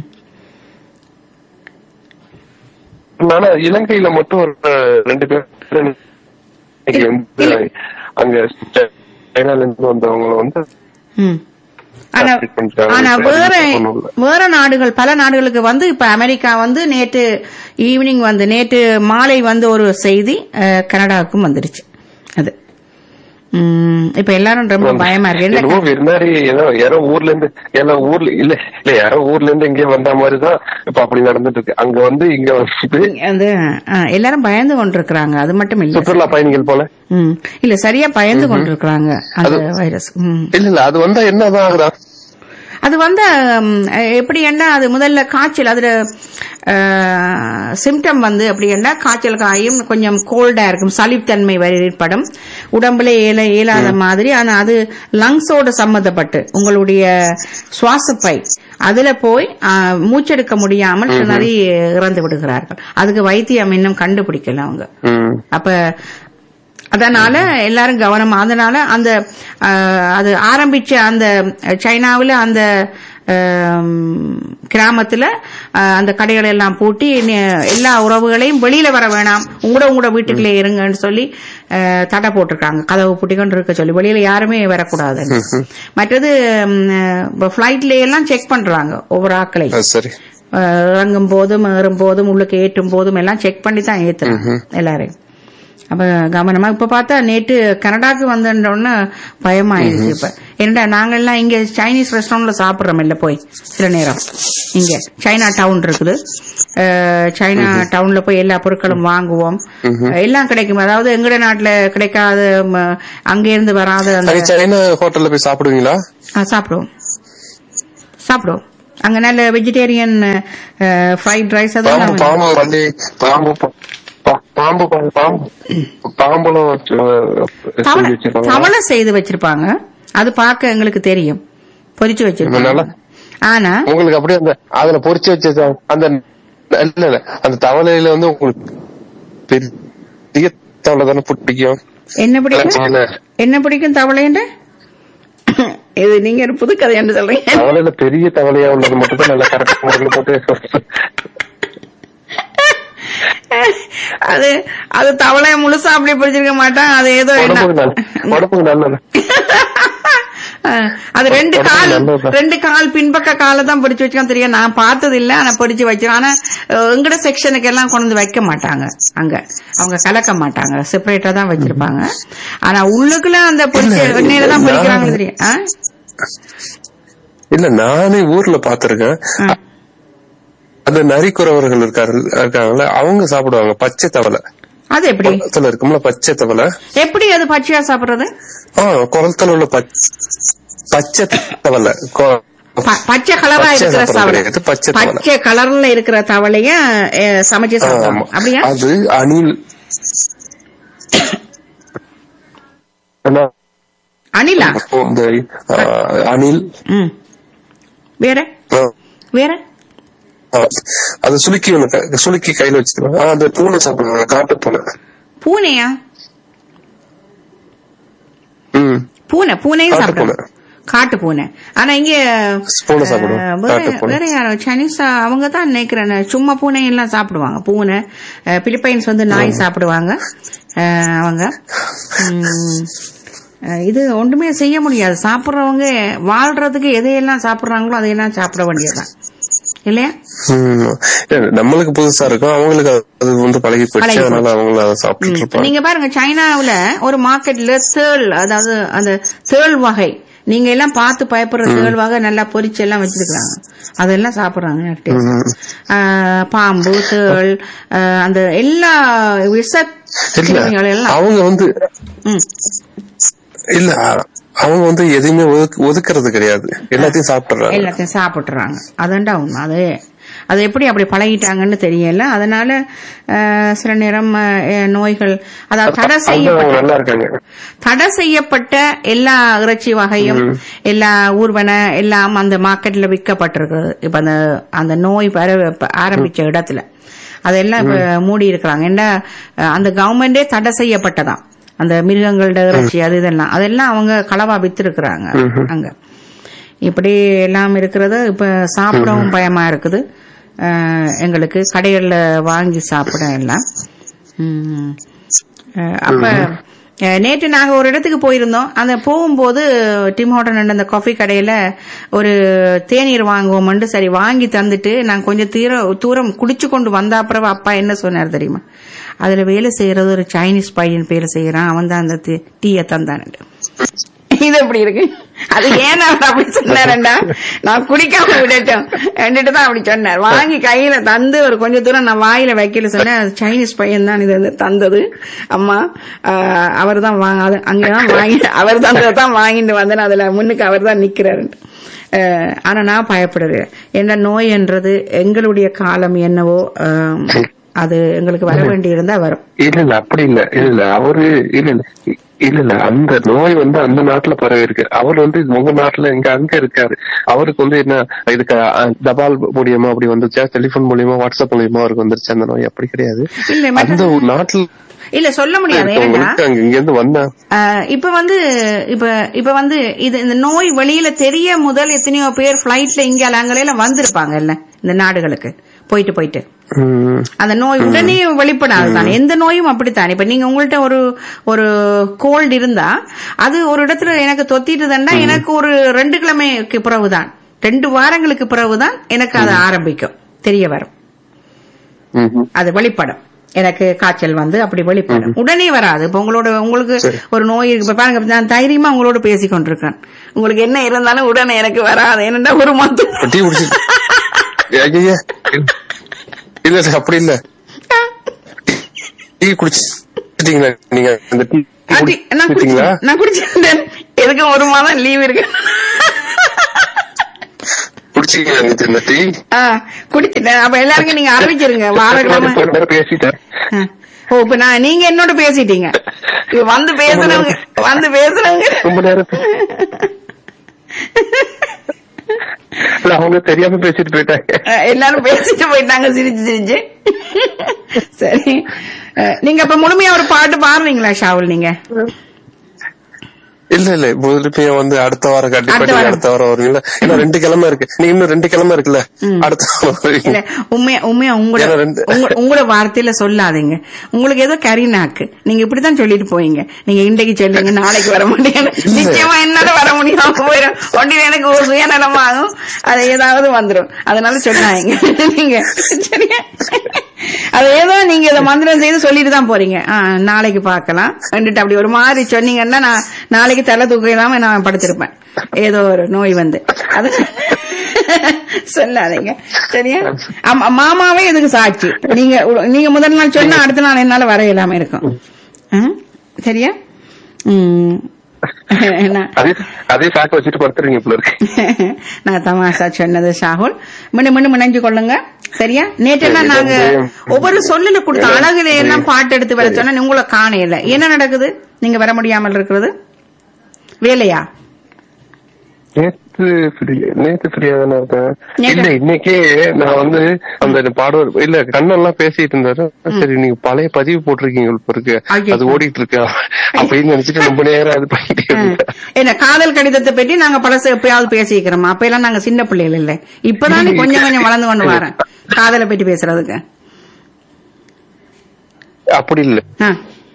ஆனா இலங்கையில மட்டும் ஒரு அஹ், ரெண்டு பேர் இன்னைக்கு வந்து அங்க சைனால இருந்து வந்தவங்க வந்து ம் ஆனா Treat பண்ணிட்டாங்க. ஆனா இப்ப வேற ஒண்ணும் இல்ல. வேற நாடுகள் பல நாடுகளுக்கு வந்து இப்ப அமெரிக்கா வந்து நேற்று ஈவினிங் வந்து நேற்று மாலை வந்து ஒரு செய்தி அஹ், கனடாவுக்கும் வந்துருச்சு அது ம், இப்ப எல்லாரும் ரொம்ப பயமா இருக்கு என்ன என்னமோ விருந்தாரி ஏதோ யாரோ ஊர்ல இருந்து ஏதோ ஊர்ல இல்ல இல்ல யாரோ ஊர்ல இருந்து இங்கே வந்த மாதிரிதான் இப்ப அப்படி நடந்துட்டு இருக்கு அங்க வந்து இங்க வந்து அந்த அஹ், எல்லாரும் பயந்து கொண்டிருக்கிறாங்க அது மட்டும் இல்ல சுற்றுலா பயணிகள் போல ம் இல்ல சரியா பயந்து கொண்டிருக்கிறாங்க அந்த வைரஸ் ம் இல்ல இல்ல அது வந்தா என்னதான் ஆகுதா அது வந்து ம், எப்படி என்ன அது முதல்ல காய்ச்சல் அதுல சிம்டம் வந்து அப்படி என்ன காய்ச்சல் காயும் கொஞ்சம் கோல்டா இருக்கும் சளித்தன்மை வரை ஏற்படும் உடம்புல ஏல இயலாத மாதிரி ஆனா அது லங்ஸோட சம்மந்தப்பட்டு உங்களுடைய சுவாசப்பை அதுல போய் ஆ, மூச்செடுக்க முடியாமல் நிறைய இறந்து விடுகிறார்கள் அதுக்கு வைத்தியம் இன்னும் கண்டுபிடிக்கல அவங்க ம் அப்ப அதனால எல்லாரும் கவனமா அதனால அந்த அஹ், அது ஆரம்பிச்ச அந்த சைனாவுல அந்த அஹ், கிராமத்துல அஹ், அந்த கடைகளை எல்லாம் பூட்டி நி- எல்லா உறவுகளையும் வெளியில வர வேணாம் உங்களோட உங்களோட வீட்டுக்குள்ளே இருங்கன்னு சொல்லி அஹ், தடை போட்டிருக்காங்க கதவு பூட்டிக்கொண்டு இருக்க சொல்லி வெளியில யாருமே வரக்கூடாது மற்றது பிளைட்ல எல்லாம் செக் பண்றாங்க ஒவ்வொரு ஆக்களையும் அது சரி அஹ் இறங்கும் போதும் ஏறும் போதும் உள்ளுக்கு ஏற்றும் போதும் எல்லாம் செக் பண்ணி தான் ஏத்துறாங்க எல்லாரையும் அப்ப கவனமா இப்ப பார்த்தா நேற்று கனடாக்கு வந்தோன்னு பயமாயிருச்சு இப்ப என்னடா நாங்கெல்லாம் இங்க சைனீஸ் ரெஸ்டாரண்ட்ல சாப்பிடுறோம் இல்ல போய் சில நேரம் இங்க சைனா டவுன் இருக்குது அஹ், சைனா டவுன்ல போய் எல்லா பொருட்களும் வாங்குவோம் எல்லாம் கிடைக்கும் அதாவது எங்கட நாட்டுல கிடைக்காத ம, அங்க இருந்து வராத அந்த அங்க சைனா ஹோட்டல்ல போய் சாப்பிடுவீங்களா ஆ, சாப்பிடுவோம் சாப்பிடுவோம் அங்க நல்ல வெஜிடேரியன் ஃப்ரைட் ரைஸ் பாம்பு அதெல்லாம் பாம்பு வண்டி பாம்பு பா- பா- பாம்பு பாம்பு பாம்பு பாம்புலம் அஹ், தவளை செஞ்சு வச்சிருப்பாங்க தவளை செய்து வச்சிருப்பாங்க அது பார்க்க எங்களுக்கு தெரியும் பொரிச்சு வச்சிருப்பாங்க நல்லா- ஆனா உங்களுக்கு அப்படியே அந்த அதுல பொரிச்சு வச்ச ச- அந்த இல்ல இல்ல அந்த தவளையில வந்து உங்களுக்கு பெரிய தவளை தானே பிடிக்கும் என்ன பிடிக்கும் சின்ன என்ன பிடிக்கும் தவளைன்ற இது நீங்க ஒரு புது கதை என்று சொல்றீங்க தவளையில பெரிய தவளையா உள்ளது மட்டும் தான் நல்லா கரெக்டா முறையில போட்டு அது அது தவளைய முழுசா அப்படி பிடிச்சிருக்க மாட்டான் அது ஏதோ என்ன உடம்புக்கு நல்ல உடம்புக்கு நல்லது அஹ், அது ரெண்டு உடம்புக்கு கால் நல்லதுதான். ரெண்டு கால் பின்பக்க காலை தான் பிடிச்சு வச்சுக்கான் தெரியும் நான் பார்த்தது இல்ல ஆனா பிடிச்சு வச்சிருக்கேன் ஆனா அஹ், எங்கட செக்ஷனுக்கு எல்லாம் கொண்டு வந்து வைக்க மாட்டாங்க அங்க அவங்க கலக்க மாட்டாங்க செப்பரேட்டா தான் வச்சிருப்பாங்க ஆனா உள்ளுக்குள்ள அந்த பிடிச்ச இல்ல, எண்ணெயில தான் நான் பிடிக்கிறாங்க தெரியும் ஆ? இல்ல நானே ஊர்ல பாத்திருக்கேன் ஆ. அந்த நரிக்குறவர்கள் இருக்காரு இருக்காங்கல்ல அவங்க சாப்பிடுவாங்க பச்சை தவளை அது எப்படி குளத்துல இருக்கும்ல பச்சை தவளை எப்படி அது பச்சையா சாப்பிடுறது ஆ குளத்துல உள்ள பச்ச- பச்சை தவளை கொ- ப- பச்சை கலரா பச்சை இருக்கிற சாப்பிடுறது தவளை கிடையாது, பச்சை தவளை. பச்சை கலர்ல இருக்கிற தவளைய அஹ், சமைச்சு ஆ, சாப்பிடுவாங்க ஆமா. அப்படியா அது அணில் என்ன? அணிலா இந்த ஆ, அணில் ம் வேற ஆ, வேற ஆ. அது சுளுக்கி ஒண்ணு க- சுளுக்கி கையில வச்சுருவாங்க அந்த பூனை சாப்பிடுவாங்க காட்டு பூனை பூனையா ம் பூனை பூனையும் காட்டு சாப்பிடுவாங்க காட்டு பூனை ஆனா இங்க பூனை சாப்பிடுவோம். அஹ், வேற காட்டு பூனை. வேற யாரோ சைனீஸ் அவங்க தான் நினைக்கிறேன் சும்மா பூனை எல்லாம் சாப்பிடுவாங்க பூனை அஹ், பிலிப்பைன்ஸ் வந்து நாய் சாப்பிடுவாங்க அஹ், அவங்க உம், அஹ், இது ஒன்றுமே செய்ய முடியாது சாப்பிடுறவங்க வாழ்றதுக்கு எதையெல்லாம் சாப்பிடுறாங்களோ அதையெல்லாம் சாப்பிட வேண்டியதுதான் இல்லையா ம். இல்ல, நம்மளுக்கு புதுசா இருக்கும் அவங்களுக்கு அது வந்து பழகி போயிடுச்சு பழகி அதனால அவங்கள அதை சாப்பிட்டு ம். இருப்பாங்க நீங்க பாருங்க சைனாவுல ஒரு மார்க்கெட்ல தேள் அதாவது அந்த தேள் வகை நீங்க எல்லாம் பார்த்து பயப்படுற தேள் வகை நல்லா பொரிச்சு எல்லாம் வச்சிருக்காங்க அதெல்லாம் சாப்பிடுறாங்க நட்டு. ஆஹ், பாம்பு தேள் ஆஹ், அந்த எல்லா விஷ இல்ல கிருமிகள் எல்லாம் அவங்க வந்து ம். இல்ல அவங்க வந்து எதையுமே ஒதுக்கு- ஒதுக்குறது கிடையாது எல்லாத்தையும் சாப்பிடுறாங்க எல்லாத்தையும் சாப்பிட்டுறாங்க அதான்டா உண்மை அது அது எப்படி அப்படி பழகிட்டாங்கன்னு தெரியல அதனால ஆஹ், சில நேரம் ஆஹ், நோய்கள் அதாவது தடை அவங்க செய்யப்பட்ட நல்லா இருக்காங்க தடை செய்யப்பட்ட எல்லா இறைச்சி வகையும் எல்லா ஊர்வன எல்லாம் அந்த மார்க்கெட்ல விற்கப்பட்டிருக்கிறது இப்ப அந்த அந்த நோய் வர இப்ப ஆரம்பிச்ச இடத்துல அதெல்லாம் இப்ப மூடி இருக்கிறாங்க ஏன்னா அஹ், அந்த கவர்மெண்டே தடை செய்யப்பட்டதாம் அந்த மிருகங்களோட இறைச்சி அது இதெல்லாம் அதெல்லாம் அவங்க களவா வித்திருக்கிறாங்க அங்க இப்படி எல்லாம் இருக்கிறது இப்ப சாப்பிடவும் பயமா இருக்குது அஹ், எங்களுக்கு கடைகள்ல வாங்கி சாப்பிட எல்லாம் உம். அஹ், அப்ப அஹ், நேற்று நாங்க ஒரு இடத்துக்கு போயிருந்தோம் அந்த போகும்போது டிம் ஹோட்டன் அந்த காஃபி கடையில ஒரு தேநீர் வாங்குவோம்னு சரி வாங்கி தந்துட்டு நான் கொஞ்சம் தீர தூரம் குடிச்சு கொண்டு வந்த அப்புறம் அப்பா என்ன சொன்னார் தெரியுமா அதுல வேலை செய்யறது ஒரு சைனீஸ் பையன் வேலை செய்யறான் அவன் தான் அந்த டீ- டீயை தந்தான்ட்டு இது எப்படி இருக்கு அது ஏன் அவர் அப்படி சொன்னாரண்டா நான் குடிக்காம விடட்டும் ரெண்டுட்டு தான் அப்படி சொன்னார் வாங்கி கையில தந்து ஒரு கொஞ்ச தூரம் நான் வாயில வைக்கல சொன்னேன் அது சைனீஸ் பையன் தான் இது வந்து தந்தது அம்மா அவர் தான் அங்கதான் வாங்கி அவர் தான் வாங்கிட்டு வந்தேன் அதுல முன்னுக்கு அவர் தான் நிக்கிறாரு அஹ், ஆனா நான் பயப்படுறேன் என்ன நோய் என்றது எங்களுடைய காலம் என்னவோ அஹ், அது எங்களுக்கு வர வேண்டியிருந்தா வரும் இல்ல இல்ல அப்படி இல்ல இல்ல இல்ல அவரு இல்ல இல்ல இல்ல இல்ல அந்த நோய் வந்து அந்த நாட்டுல பரவி இருக்கு அவர் வந்து உங்க நாட்டுல இங்க அங்க இருக்காரு அவருக்கு வந்து என்ன இதுக்கு அஹ், தபால் மூலியமா அப்படி வந்துச்சா டெலிபோன் மூலியமா வாட்ஸ்அப் மூலியமா அவருக்கு வந்துருச்சு அந்த நோய் அப்படி கிடையாது இல்ல மற்ற- அந்த ஒரு நாட்டுல இல்ல சொல்ல முடியாது ஏன்னா இருக்கவங்களுக்கு அங்க இங்க இருந்து வந்தா ஆஹ் இப்ப வந்து இப்ப இப்ப வந்து இது இந்த நோய் வெளியில தெரிய முதல் எத்தனையோ பேர் பிளைட்ல இங்க அங்கலையில வந்திருப்பாங்கல்ல இந்த நாடுகளுக்கு போயிட்டு போயிட்டு ம், அந்த நோய் உடனே வெளிப்படாது தானே எந்த நோயும் அப்படித்தான் இப்ப நீங்க உங்கள்ட்ட ஒரு ஒரு கோல்டு இருந்தா அது ஒரு இடத்துல எனக்கு தொத்திட்டுதுன்னா எனக்கு ஒரு ரெண்டு கிழமைக்கு பிறகுதான் ரெண்டு வாரங்களுக்கு பிறகுதான் எனக்கு அது ஆரம்பிக்கும் தெரிய வரும் ம், ம். அது வெளிப்படும் எனக்கு காய்ச்சல் வந்து அப்படி வெளிப்படும் உடனே வராது இப்ப உங்களோட உங்களுக்கு ஒரு நோய் இருக்கு இப்ப பாருங்க நான் தைரியமா உங்களோட பேசி கொண்டிருக்கேன் உங்களுக்கு என்ன இருந்தாலும் உடனே எனக்கு வராது என்னடா ஒரு மாதம் டீ குடிச்சு ஐயா இல்ல இல்ல, அப்படி இல்ல டீ குடிச்சிட்டீங்களா நீங்க அந்த டீ ஆண்டி, நான் குடிச்சிட்டீங்களா குடிச்சேன் நான் குடிச்சேன் எதுக்கும் ஒரு மாதம் லீவ் இருக்கு குடிச்சீங்களா நேத்து இந்த டீ ஆ, குடிச்சிட்டேன் அப்ப எல்லாருக்கும் நீங்க அறிவிச்சிருங்க வாரக்கிழமை கொஞ்ச நேரம் பேசிட்டேன் ஆ. ஓ இப்ப நான் நீங்க என்னோட பேசிட்டீங்க இப்ப வந்து பேசுறவங்க வந்து பேசுறவங்க ரொம்ப நேரம் பே- இல்ல அவங்க தெரியாம பேசிட்டு போயிட்டாங்க அஹ், எல்லாரும் பேசிட்டு போயிட்டாங்க சிரிச்சு சிரிச்சு சரி அஹ், நீங்க அப்ப முழுமையா ஒரு பாட்டு பாடுறீங்களா ஷாவுல் நீங்க இல்ல இல்ல முதலிப்பையும் வந்து அடுத்த வாரம் கண்டிப்பா அடுத்த நீங்க வாரம். அடுத்த வாரம் வருவீங்களா இன்னும் ரெண்டு கிழமை இருக்கு நீங்க இன்னும் ரெண்டு கிழமை இருக்குல்ல அடுத்த வாரம் வருவீங்க இல்ல உண்மையா உண்மையா உங்களோட ஏன்னா ரெண்டு- உங்க- உங்களோட வார்த்தையில சொல்லாதீங்க உங்களுக்கு ஏதோ கரிநாக்கு நீங்க இப்படித்தான் சொல்லிட்டு போவீங்க நீங்க இன்றைக்கு சொல்லுங்க நாளைக்கு வர மாட்டீங்க நிச்சயமா என்னால வர முடியாம போயிடும் ஒன்றில் எனக்கு ஒரு சுயநலமாகும் அது ஏதாவது வந்துரும் அதனால சொன்னாங்க நீங்க சரியா அது ஏதோ நீங்க இதை மந்திரம் செய்து சொல்லிட்டு தான் போறீங்க ஆ, நாளைக்கு பார்க்கலாம் வந்துட்டு அப்படி ஒரு மாதிரி சொன்னீங்கன்னா நான் நாளைக்கு தலை தூக்க இல்லாம நான் படுத்திருப்பேன் ஏதோ ஒரு நோய் வந்து அது சொல்லாதீங்க சரியா ஆமா, மாமாவே இதுக்கு சாட்சி நீங்க நீங்க முதல் நாள் சொன்னா அடுத்த நாள் என்னால வர இல்லாம இருக்கும் ஆ? சரியா ம். என்ன அதே அதே சாக்க வச்சுட்டு படுத்துறீங்க இப்ப இருக்கு நான் தமாஷா சொன்னது ஷாகுல் மீண்டும் மீண்டும் இணைஞ்சு கொள்ளுங்க சரியா நேற்றெல்லாம் நாங்க ஒவ்வொரு சொல்லுல கொடுத்த அழகுல எல்லாம் பாட்டு எடுத்து வர சொன்னா உங்களை காணையில என்ன நடக்குது நீங்க வர முடியாமல் இருக்கிறது வேலையா நேத்து free- நேத்து ஃப்ரீயா தானே இருக்கேன் நேத்து- இல்ல இன்னைக்கே நான் வந்து அந்த பாடுவார் இல்ல கண்ணெல்லாம் பேசிட்டு இருந்தாரு சரி நீங்க பழைய பதிவு போட்டிருக்கீங்க இப்ப இருக்கு ஐயோ. அது ஓடிட்டு இருக்கு அப்படின்னு நினைச்சிட்டு ரொம்ப நேரம் அது பண்ணிட்டே இருந்தேன் என்ன காதல் கடிதத்தை பற்றி நாங்க பழசு எப்பயாவது பேசிக்கிறோமா அப்ப எல்லாம் நாங்க சின்ன பிள்ளைகள் இல்ல இப்பதானே கொஞ்சம் கொஞ்சம் வளர்ந்து கொண்டு வரேன் காதலை பற்றி பேசுறதுக்கு அப்படி இல்ல ஆ.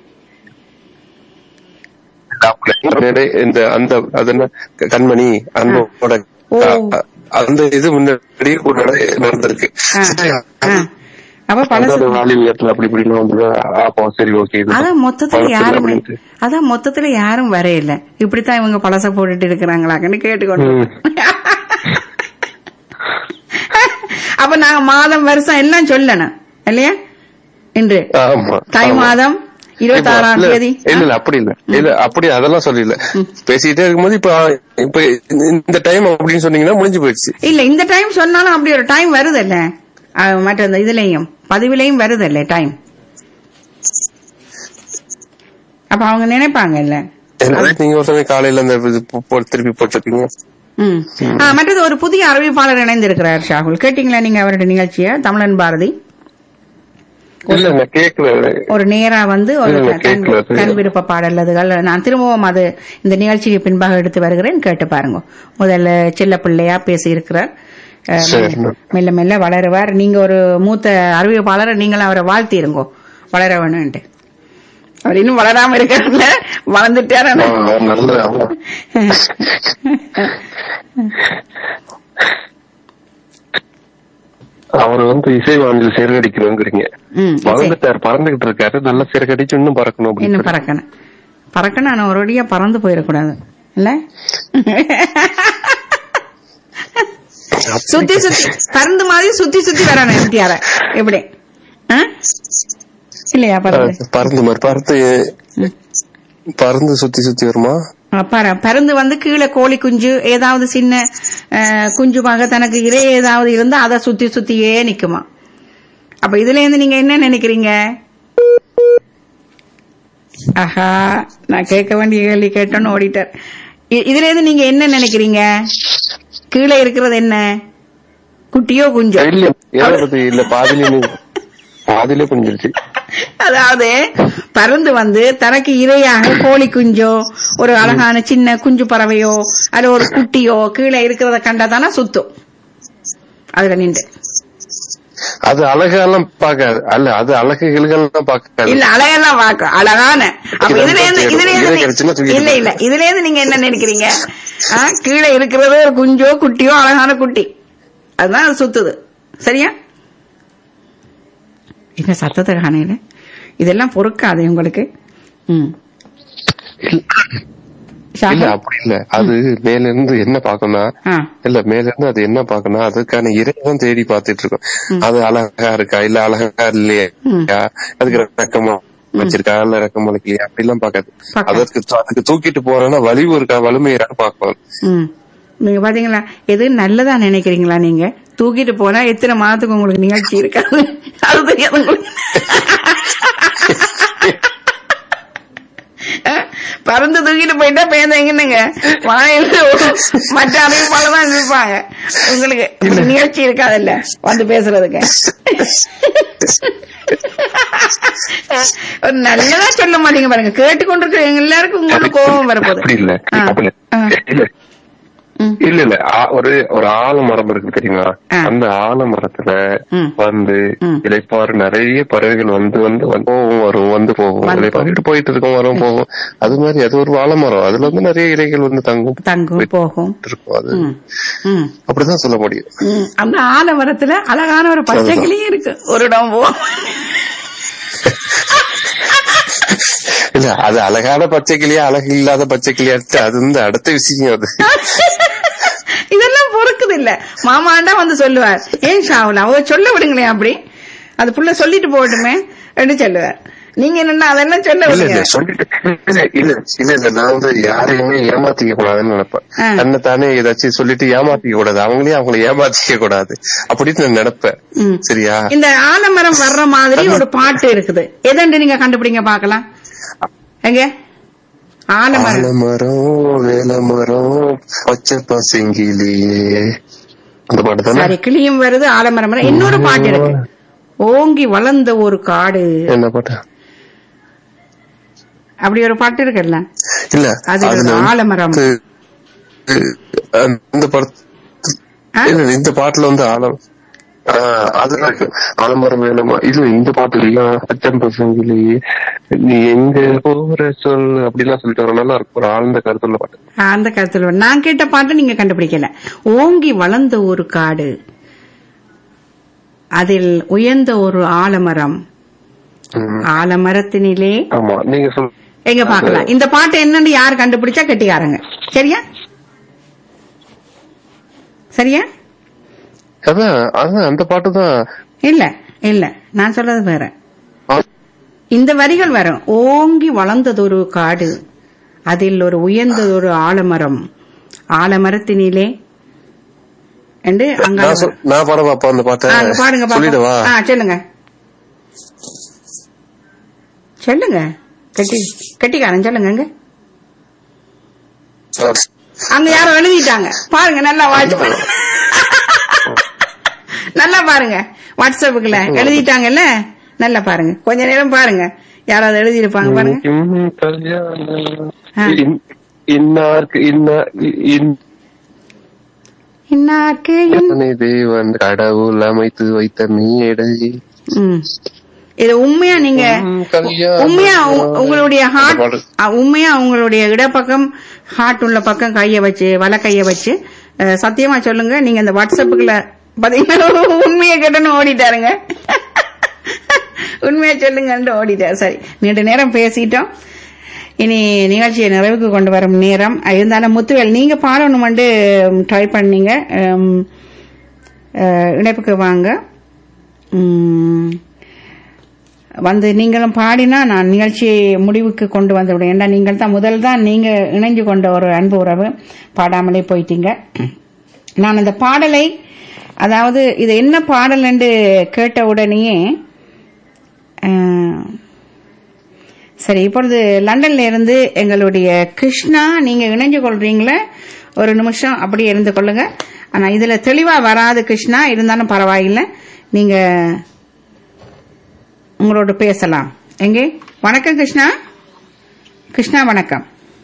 முன்னாடி இந்த அந்த அது என்ன கண்மணி அன்போட ஓ. அ- அந்த இது முன்னாடி ஒரு நடந்திருக்கு ஆ. சரி, ஆ. அப்ப பழசு அந்த வாலி உயரத்துல அப்படி இப்படின்னு வந்து அப்போ சரி ஓகே அதான் மொத்தத்துல யாருமே அதான் மொத்தத்துல யாரும் வரையில இப்படித்தான் இவங்க பழச போட்டுட்டு இருக்கிறாங்களான்னு கேட்டுக்கொண்டு அப்ப நாங்க மாதம் வருஷம் எல்லாம் சொல்லணும் இல்லையா இன்று ஆமா தை ஆமா. மாதம் இருபத்தி ஆறாம் இல்ல, தேதி இல்ல இல்ல அப்படி இல்ல இல்ல அப்படி அதெல்லாம் சொல்லல பேசிட்டே இருக்கும்போது இப்ப இப்ப இந்த டைம் அப்படின்னு சொன்னீங்கன்னா முடிஞ்சு போயிடுச்சு இல்ல இந்த டைம் சொன்னாலும் அப்படி ஒரு டைம் வருதல்ல அஹ், மற்ற இந்த இதுலயும் பதிவிலையும் வருதல்ல டைம் அப்ப அவங்க நினைப்பாங்கல்ல நீங்க ஒரு சமயம் காலையில அந்த இது போ- போ- திருப்பி போட்டிருக்கீங்க ம். ஆ, மற்றது ஒரு புதிய அறிவிப்பாளர் இணைந்திருக்கிறார் ஷாகுல் கேட்டீங்களா நீங்க அவருடைய நிகழ்ச்சிய தமிழன் பாரதி இல்ல நான் கேட்கல ஒரு நேரா வந்து ஒரு இல்ல, தன்- கேட்கல. தன் விருப்ப பாடல்கள் நான் திரும்பவும் அது இந்த நிகழ்ச்சிக்கு பின்பாக எடுத்து வருகிறேன் கேட்டு பாருங்க முதல்ல சின்ன பிள்ளையா பேசி இருக்கிறார் சரி. மெல்ல மெல்ல வளருவார் நீங்க ஒரு மூத்த அறிவிப்பாளர் நீங்களும் அவரை வாழ்த்திருங்கோ வளர வேணும்ட்டு அவர் இன்னும் வளராம இருக்கிறார்ல வளர்ந்துட்டாரு ஆனா. ஆ, நல்ல ஆமா. அவர் வந்து இசை வானில் சிறகடிக்கணுங்கிறீங்க ம், சரி. வளர்ந்துட்டார் பறந்துகிட்டு இருக்காரு நல்லா சிறகடிச்சு இன்னும் பறக்கணும் அப்படின்னு இன்னும் பறக்கணும் பறக்கணும் ஆனா ஒரு வழியா பறந்து போயிடக்கூடாது இல்ல சுத்தி சுத்தி பறந்து மாதிரி சுத்தி சுத்தி வரணும் எம்டிஆர எப்படி ஆ? இல்லையா பறந்து ஆ, பறந்து மாதிரி பறந்து பறந்து சுத்தி சுத்தி வருமா ஆ, பற- பறந்து வந்து கீழே கோழி குஞ்சு ஏதாவது சின்ன அஹ், குஞ்சுமாக தனக்கு இறை ஏதாவது இருந்தா அதை சுத்தி சுத்தியே நிக்குமா அப்ப இதுல இருந்து நீங்க என்ன நினைக்கிறீங்க ஆஹா நான் கேட்க வேண்டிய கேள்வி கேட்டோன்னு ஓடிட்டார் இ- இதுல இருந்து நீங்க என்ன நினைக்கிறீங்க கீழே இருக்கிறது என்ன குட்டியோ குஞ்சோ இல்ல எதை பத்தி இல்ல பாதிலே பாதிலே புரிஞ்சிருச்சு அதாவது பறந்து வந்து தனக்கு இரையாக கோழி குஞ்சோ ஒரு அழகான சின்ன குஞ்சு பறவையோ அல்ல ஒரு குட்டியோ கீழே இருக்கிறத கண்டாதானே சுத்தும் அதுல நின்று அது அழகெல்லாம் பார்க்காது அல்ல அது அழகு கிழகெல்லாம் பார்க்காது இல்ல அழகெல்லாம் பார்க்கும் அழகான அப்ப இதுல இருந்து இதுல இருந்து இதை கிடைச்சுன்னா நீ- தூக்கிட்டு இல்ல இல்ல இதுல இருந்து நீங்க என்ன நினைக்கிறீங்க ஆ, கீழே இருக்கிறது ஒரு குஞ்சோ குட்டியோ அழகான குட்டி அதுதான் அது சுத்துது சரியா என்ன சத்தத்தை காணையில இதெல்லாம் பொறுக்காது உங்களுக்கு ம் ஷாகுல்? இல்ல அப்படி இல்ல அது மேல இருந்து என்ன பாக்கணும் ஆ இல்ல மேல இருந்து அது என்ன பாக்கணும் அதுக்கான இறைவன் தேடி பாத்துட்டு இருக்கோம் அது அழகா இருக்கா இல்ல அழகா இல்லையா அதுக்கு ரெக்கமா வச்சிருக்கா இல்ல ரெக்கம் முளைக்கலையா அப்படிலாம் பாக்காது பார்க்காது. அதற்கு அதுக்கு தூக்கிட்டு போறேன்னா வலிவு இருக்கா வலிமை இருக்கான்னு பாக்கணும் ம் நீங்க பாத்தீங்களா எது நல்லதா நினைக்கிறீங்களா நீங்க தூக்கிட்டு போனா எத்தனை மாதத்துக்கு உங்களுக்கு நிகழ்ச்சி இருக்காது அது தெரியாது உங்களுக்கு அஹ், பறந்து தூக்கிட்டு போயிட்டா பேந்த எங்கன்னுங்க வாயில ஒரு மற்ற அறிவிப்பால தான் இருப்பாங்க உங்களுக்கு உங்களுக்கு நிகழ்ச்சி இருக்காதுல்ல வந்து பேசுறதுக்கு ஒரு நல்லதா சொல்ல மாட்டீங்க பாருங்க கேட்டுக்கொண்டிருக்கிற எல்லாருக்கும் உங்களுக்கு கோபம் வரப்போகுது அப்படி இல்ல ஆ. அப்படி ஆ. இல்ல ம். இல்ல இல்ல ஆ- ஒரு ஒரு ஆலமரம் இருக்கு தெரியுமா ஆ. அந்த ஆலமரத்துல ம். வந்து ம். இலைப்பாறு நிறைய பறவைகள் வந்து வந்து வந்து போகும் வரும் வந்து போகும் வந்து இலைப்பாறிட்டு போயிட்டு இருக்கும் வரும் போகும் அது மாதிரி அது ஒரு ஆலமரம் அதுல வந்து நிறைய இலைகள் வந்து தங்கும் தங்கும் போகும் இருக்கும் அது ம். ம். அப்படிதான் சொல்ல முடியும் ம். அந்த ஆலமரத்துல அழகான ஒரு பச்சை கிளியும் இருக்கு ஒரு இடம் போ இல்ல அது அழகான பச்சை கிளியா அழகு இல்லாத பச்சை கிளியாட்டு அது வந்து அடுத்த விஷயம் அது இதெல்லாம் பொறுக்குது இல்ல மாமாண்டா வந்து சொல்லுவார் ஏன் ஷாவுல அவ சொல்ல விடுங்களேன் அப்படி அது புள்ள சொல்லிட்டு போகட்டுமே அப்படின்னு சொல்லுவார் நீங்க என்னன்னா அதெல்லாம் சொல்ல இல்ல விடுங்க இல்ல சொல்லிட்டு இல்ல இல்ல இல்ல இல்ல நான் வந்து யாரையுமே ஏமாத்திக்க கூடாதுன்னு நினைப்பேன் ஆ. தன்னை தானே ஏதாச்சும் சொல்லிட்டு ஏமாத்திக்க கூடாது அவங்களையும் அவங்கள ஏமாத்திக்க கூடாது அப்படின்னு நான் நினைப்பேன் ம். சரியா இந்த ஆலமரம் வர்ற மாதிரி ஒரு பாட்டு இருக்குது எதண்டு நீங்க கண்டுபிடிங்க பாக்கலாம் எங்க ஆலமரம் ஆலமரம் வேலமரம் பச்சை பசங்கிலியே அந்த பாட்டு தானே சரி கிளியும் வருது ஆலமரம் வருது. இன்னொரு பாட்டு இருக்கு ஓங்கி வளர்ந்த ஒரு காடு என்ன பாட்டு அப்படி ஒரு பாட்டு இருக்குல்ல இல்ல அது ஒரு அதுல வந்து ஆலமரம் இந்த படத்து ஆ? இல்ல இந்த பாட்டுல வந்து ஆலம் ஆஹ் அதுல இருக்கு ஆலமரம் வேலமா இல்ல இந்த பாட்டு இல்ல அச்சம் பசங்கிலி நீ எங்க போற சொல் அப்படிலாம் சொல்லிட்டு வர நல்லா இருக்கும் ஒரு ஆழ்ந்த கருத்துள்ள பாட்டு அந்த கருத்துல வரும். நான் கேட்ட பாட்டு நீங்க கண்டுபிடிக்கல ஓங்கி வளர்ந்த ஒரு காடு அதில் உயர்ந்த ஒரு ஆலமரம் ம். ஆலமரத்தினிலே ஆமா நீங்க சொல் எங்க பாக்கலாம் இந்த பாட்டு என்னன்னு யார் கண்டுபிடிச்சா கெட்டிக்காரங்க சரியா சரியா அதான் அதான் அந்த பாட்டு தான் இல்ல இல்ல நான் சொல்றது வேற இந்த வரிகள் வரும் ஓங்கி வளர்ந்ததொரு காடு அதில் ஒரு உயர்ந்ததொரு ஆலமரம் ஆலமரத்தினிலே என்று அங்க நான் சொல்- நான் பாட பாப்பா அந்த பாட்டை ஆ, அங்க பாடுங்க பாப்போம். சொல்லிடவா ஆ சொல்லுங்க சொல்லுங்க கட்டி கட்டிக்காரன் சொல்லுங்க அங்க அங்க யாரோ எழுதிட்டாங்க பாருங்க நல்லா வாட்ச் பண்ணுங்க நல்லா பாருங்க வாட்ஸ்அப்புக்குள்ள எழுதிட்டாங்கல்ல நல்லா பாருங்க கொஞ்ச நேரம் பாருங்க யாராவது எழுதியிருப்பாங்க பாருங்க இன்னும் கல்யாணம் ஆ. இன்- இன்னாருக்கு இன்னா இன்- இன்னார்க்கு இன்- இத்தனை தேவன் கடவுள் அமைத்து வைத்த மேடை ம். இது உண்மையா நீங்க உம் கல்யாணம் உண்மையா உ- உங்களுடைய ஹார்ட் அந்த பாடு. உண்மையா உங்களுடைய இடப்பக்கம் ஹார்ட் உள்ள பக்கம் கைய வச்சு வல கைய வச்சு அஹ், சத்தியமா சொல்லுங்க நீங்க இந்த வாட்ஸ்அப்புக்குள்ள பாத்தீங்கன்னா உண்மையை கேட்டன்னு ஓடிட்டாருங்க உண்மையா சொல்லுங்கன்னு ஓடிட்டார் சரி நீண்ட நேரம் பேசிட்டோம் இனி நிகழ்ச்சியை நிறைவுக்கு கொண்டு வரும் நேரம் இருந்தாலும் முத்துவேல் நீங்க பாடணுமெண்டு ட்ரை பண்ணீங்க உம், அஹ், இணைப்புக்கு வாங்க உம், வந்து நீங்களும் பாடினா நான் நிகழ்ச்சியை முடிவுக்கு கொண்டு வந்து விடுவேன் ஏன்னா நீங்கள் தான் முதல் தான் நீங்க இணைஞ்சு கொண்ட ஒரு அன்பு உறவு பாடாமலே போயிட்டீங்க நான் அந்த பாடலை அதாவது இது என்ன பாடல் என்று கேட்ட உடனேயே அஹ், சரி இப்பொழுது லண்டன்ல இருந்து எங்களுடைய கிருஷ்ணா நீங்க இணைஞ்சு கொள்றீங்களே ஒரு நிமிஷம் அப்படியே இருந்து கொள்ளுங்க ஆனா இதுல தெளிவா வராது கிருஷ்ணா இருந்தாலும் பரவாயில்லை நீங்க உங்களோட பேசலாம் எங்கே வணக்கம் கிருஷ்ணா கிருஷ்ணா வணக்கம்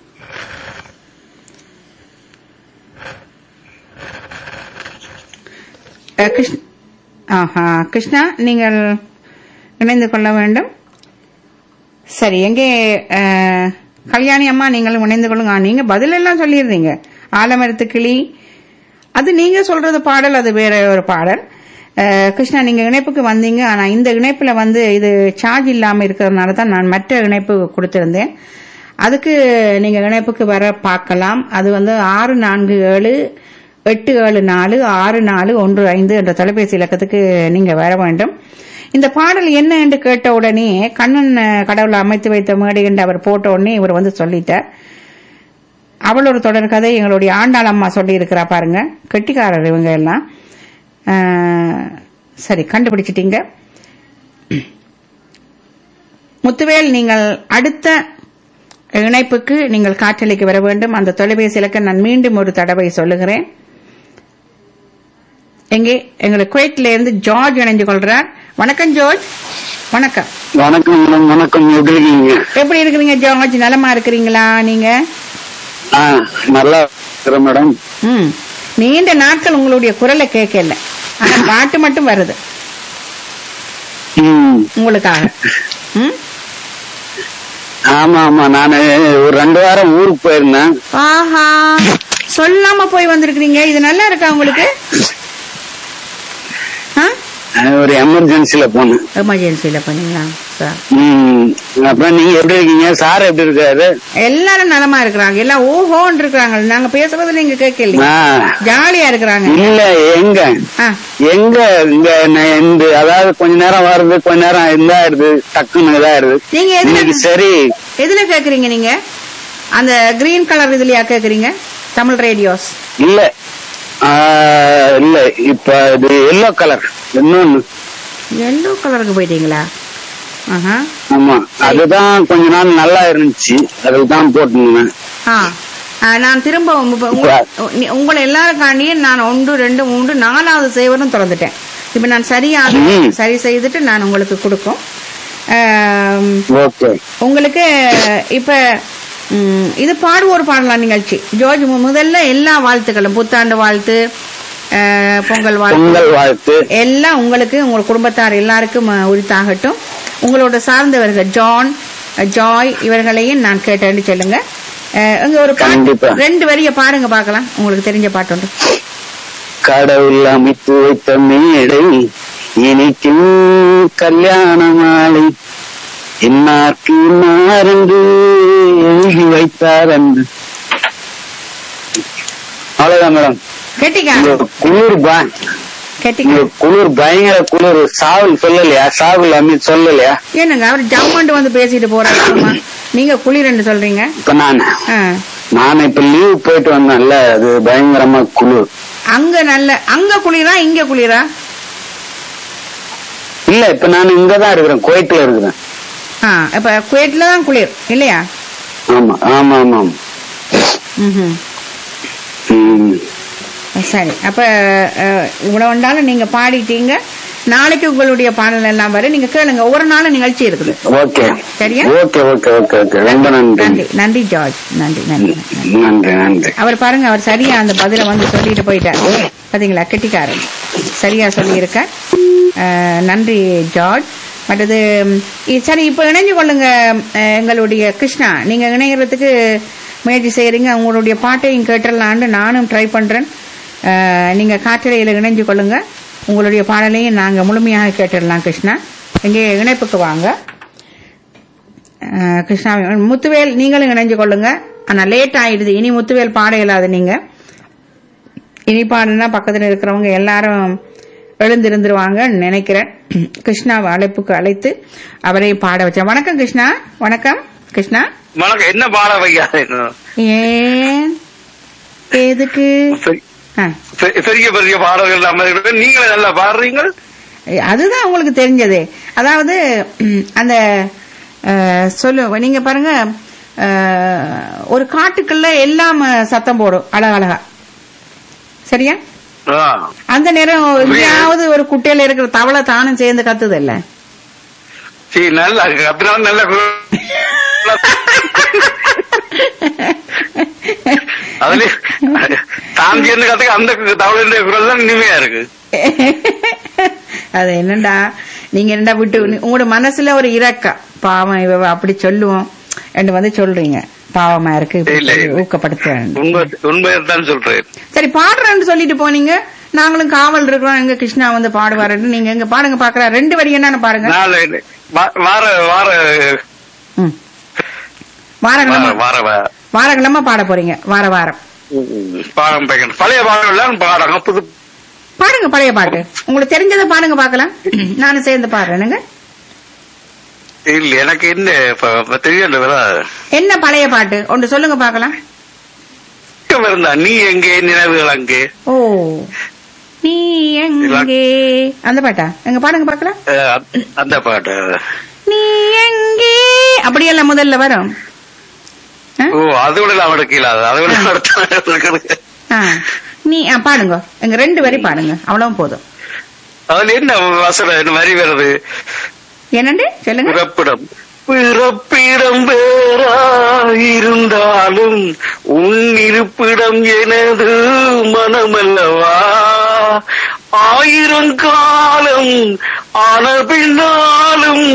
அஹ், கிருஷ்ண ஆஹா கிருஷ்ணா நீங்கள் இணைந்து கொள்ள வேண்டும் சரி எங்கே அஹ், கல்யாணி அம்மா நீங்களும் இணைந்து கொள்ளுங்க ஆ, நீங்க பதில் எல்லாம் சொல்லிடுறீங்க ஆலமரத்து கிளி அது நீங்க சொல்றது பாடல் அது வேற ஒரு பாடல் அஹ், கிருஷ்ணா நீங்க இணைப்புக்கு வந்தீங்க ஆனா இந்த இணைப்புல வந்து இது சார்ஜ் இல்லாம இருக்கிறதுனால தான் நான் மற்ற இணைப்பு கொடுத்திருந்தேன் அதுக்கு நீங்க இணைப்புக்கு வர பார்க்கலாம் அது வந்து ஆறு நான்கு ஏழு எட்டு ஏழு நாலு ஆறு நாலு ஒன்று ஐந்து என்ற தொலைபேசி இலக்கத்துக்கு நீங்க வர வேண்டும் இந்த பாடல் என்ன என்று கேட்ட உடனே கண்ணன் அஹ், கடவுளை அமைத்து வைத்த மேடை என்று அவர் போட்ட உடனே இவர் வந்து சொல்லிட்டார் அவள் ஒரு தொடர் கதை எங்களுடைய ஆண்டாள் அம்மா சொல்லி இருக்கிறா பாருங்க கெட்டிக்காரர் இவங்க எல்லாம் அஹ், சரி கண்டுபிடிச்சிட்டீங்க முத்துவேல் நீங்கள் அடுத்த இணைப்புக்கு நீங்கள் காற்றலைக்கு வர வேண்டும் அந்த தொலைபேசி இலக்க நான் மீண்டும் ஒரு தடவை சொல்லுகிறேன் எங்கே எங்களுக்கு குவைட்ல இருந்து ஜார்ஜ் இணைஞ்சு கொள்றார் வணக்கம் ஜார்ஜ் வணக்கம் வணக்கம் மேடம் வணக்கம் எப்படி இருக்கீங்க எப்படி இருக்கிறீங்க ஜார்ஜ் நலமா இருக்கிறீங்களா நீங்க ஆ நல்லா இருக்கிறேன் மேடம் ம் நீண்ட நாட்கள் உங்களுடைய குரலை கேட்கல ஆனா பாட்டு மட்டும் வருது ம் உங்களுக்காக ம் ஆமா ஆமா நானு ஒரு ரெண்டு வாரம் ஊருக்கு போயிருந்தேன் ஆஹா சொல்லாம போய் வந்திருக்கிறீங்க இது நல்லா இருக்கா உங்களுக்கு நான் ஒரு எமர்ஜென்சில போனேன் எமர்ஜென்சில பண்ணீங்களா சார் ம் அப்புறம் நீங்க எப்படி இருக்கீங்க சார் எப்படி இருக்காரு எல்லாரும் நலமா இருக்கிறாங்க எல்லாம் ஓஹோன்னு இருக்கிறாங்க நாங்க பேசுறது நீங்க கேட்கல ஆ, ஜாலியா இருக்கிறாங்க இல்ல எங்க ஆ, எங்க இங்க ந- இந்த அதாவது கொஞ்ச நேரம் வருது கொஞ்ச நேரம் இதாயிருது டக்குன்னு இதாயிருது நீங்க எதுல இன்னைக்கு சரி எதுல கேக்குறீங்க நீங்க அந்த கிரீன் கலர் இதுலயா கேக்குறீங்க தமிழ் ரேடியோஸ் இல்ல ஆ, இல்ல இப்ப இது எல்லோ கலர் இன்னொன்னு எல்லோ கலருக்கு போயிட்டீங்களா ஆஹா ஆமா அதுதான் கொஞ்ச நாள் நல்லா இருந்துச்சு அதுக்கு தான் போட்டுருந்தேன் ஆ ஆ, நான் திரும்ப உங்க- உங்க- நீ- உங்களை எல்லாருக்காண்டியும் நான் ஒன்று ரெண்டு மூன்று நாலாவது சேவரும் திறந்துட்டேன் இப்ப நான் சரியாக ம். சரி செய்துட்டு நான் உங்களுக்கு கொடுக்கும் ஆம், ஓகே உங்களுக்கு இப்ப ம், இது பாடுவோர் பாடலாம் நிகழ்ச்சி ஜோர்ஜ் மு- முதல்ல எல்லா வாழ்த்துக்களும் புத்தாண்டு வாழ்த்து அஹ், பொங்கல் வாழ்த்து பொங்கல் வாழ்த்து எல்லாம் உங்களுக்கு உங்கள் குடும்பத்தார் எல்லாருக்கும் அஹ், உரித்தாகட்டும் உங்களோட சார்ந்தவர்கள் ஜான் அஹ், ஜாய் இவர்களையும் நான் கேட்டேன்னு சொல்லுங்க அஹ், இங்க ஒரு கண்டிப்பா. பாட்டு ரெண்டு வரிய பாருங்க பார்க்கலாம் உங்களுக்கு தெரிஞ்ச பாட்டு ஒன்று கடவுள் அமைத்து வைத்த மேடை இனிக்கும் கல்யாண மாலை இன்னார்க்கு இன்னாரென்று எழுதி வைத்தார் என்று அவ்வளவுதான் மேடம் கெட்டிக்கா இங்க குளிர் பா கெட்டிக்கா இங்க குளிர் பயங்கர குளிர் சாவல் சொல்லலையா சாவல் அமித் சொல்லலையா என்னங்க அவர் ஜம்மெண்டு வந்து பேசிட்டு போறாரு சும்மா. நீங்க குளிரன்னு சொல்றீங்க இப்ப நான் ஆ. நான் இப்ப லீவ் போயிட்டு வந்தேன்ல அது பயங்கரமா குளிர் அங்க நல்ல அங்க குளிரா இங்க குளிரா இல்ல இப்ப நான் இங்கதான் இருக்கிறேன் குவைட்ல இருக்கிறேன் ஆ இப்ப குவைட்ல தான் குளிர் இல்லையா ஆமா ஆமா ஆமா ஆமா. ம்ஹும். ம். சரி அப்ப அஹ், இவ்வளவு வந்தாலும் நீங்க பாடிட்டீங்க நாளைக்கு உங்களுடைய பாடல் எல்லாம் வரும் நீங்க கேளுங்க ஒவ்வொரு நாளும் நிகழ்ச்சி இருக்குது ஓகே சரியா? ஓகே ஓகே ஓகே ஓகே ரொம்ப நன்றி நன்றி நன்றி ஜார்ஜ் நன்றி நன்றி நன்றி. நன்றி நன்றி அவர் பாருங்க அவர் சரியா அந்த பதில வந்து சொல்லிட்டு போயிட்டார் பாத்தீங்களா கெட்டிக்காரன் சரியா சொல்லியிருக்க அஹ், நன்றி ஜார்ஜ் மற்றது ம், இ- சரி இப்ப இணைஞ்சு கொள்ளுங்க அஹ், எங்களுடைய கிருஷ்ணா நீங்க இணையறதுக்கு முயற்சி செய்யறீங்க உங்களுடைய பாட்டையும் கேட்டுடலான்னு நானும் ட்ரை பண்றேன் அஹ், நீங்க காற்றலையில இணைஞ்சு கொள்ளுங்க உங்களுடைய பாடலையும் நாங்க முழுமையாக கேட்டுடலாம் கிருஷ்ணா இங்கே இணைப்புக்கு வாங்க அஹ், கிருஷ்ணா முத்துவேல் நீங்களும் இணைஞ்சு கொள்ளுங்க ஆனா லேட் ஆயிடுது இனி முத்துவேல் பாட இயலாது நீங்க இனி பாடுனா பக்கத்துல இருக்கிறவங்க எல்லாரும் எழுந்திருந்துருவாங்கன்னு நினைக்கிறேன் கிருஷ்ணாவை அழைப்புக்கு அழைத்து அவரை பாட வச்சேன் வணக்கம் கிருஷ்ணா வணக்கம் கிருஷ்ணா வணக்கம் என்ன பாட வையா ஏன் எதுக்கு ஆ, பெரிய பெரிய பாடல்கள் நம்ம இருக்கு. நீங்களே நல்லா பாடுறீங்க அதுதான் உங்களுக்கு தெரிஞ்சது அதாவது ம், அந்த அஹ், சொல்லு நீங்க பாருங்க அஹ், ஒரு காட்டுக்குள்ள எல்லாம் சத்தம் போடும் அழகழகா சரியா ஆ. அந்த நேரம் எங்கேயாவது ஒரு குட்டையில இருக்கிற தவளை தானும் சேர்ந்து கத்துது இல்ல சரி நல்லா இருக்கு அப்படின்னா நல்ல குரல். அதுல தான் சேர்ந்து கத்துக்க அந்த தவளையுடைய குரல் தான் இனிமையா இருக்கு அது என்னடா நீங்க என்னடா விட்டு உங்களோட மனசுல ஒரு இரக்கம் பாவம் இவ அப்படி சொல்லுவோம் என்று வந்து சொல்றீங்க பாவமா இருக்கு இப்படி இல்ல, சொல்லி இல்ல. ஊக்கப்படுத்த உண்மை உண்மையை தான் சொல்றேன் சரி பாடுறேன்னு சொல்லிட்டு போனீங்க நாங்களும் காவல் இருக்கிறோம் எங்க கிருஷ்ணா வந்து பாடுவாருன்னு நீங்க எங்க பாடுங்க பாக்குறா ரெண்டு வரி என்னன்னு பாருங்க நாளை வா- வார வார ம். வாரக்கிழமை வார வார வாரக்கிழமை பாட போறீங்க வார வாரம் பாடம் பயக்கணும் பழைய பாடம் எல்லாம் பாடங்க புது பாடுங்க பழைய பாட்டு உங்களுக்கு தெரிஞ்சதை பாடுங்க பார்க்கலாம் நானும் சேர்ந்து பாடுறேனுங்க இல்ல எனக்கு என்ன இப்ப- இப்ப தெரியல என்ன பழைய பாட்டு ஒன்று சொல்லுங்க பார்க்கலாம் இருந்தா நீ எங்கே நினைவுகள் அங்கே ஓ நீ எங்கே அந்த பாட்டா எங்க பாடுங்க பார்க்கலாம் அஹ் அந்த- அந்த பாட்டு நீ எங்கே அப்படியெல்லாம் முதல்ல வரும் ஆ? ஓ அது விட நான் எடுக்கல அது அதை விட அடுத்த ஆ. நீ ஆ, பாடுங்க எங்க ரெண்டு வரி பாடுங்க அவ்வளவும் போதும் அதுல என்ன வசனம் என்ன வரி வருது என்னண்டு சொல்லுங்க பிறப்பிடம் பிறப்பிடம் வேறாயிருந்தாலும் உன் இருப்பிடம் எனது மனமல்லவா ஆயிரம் காலம் ஆன பின்னாலும்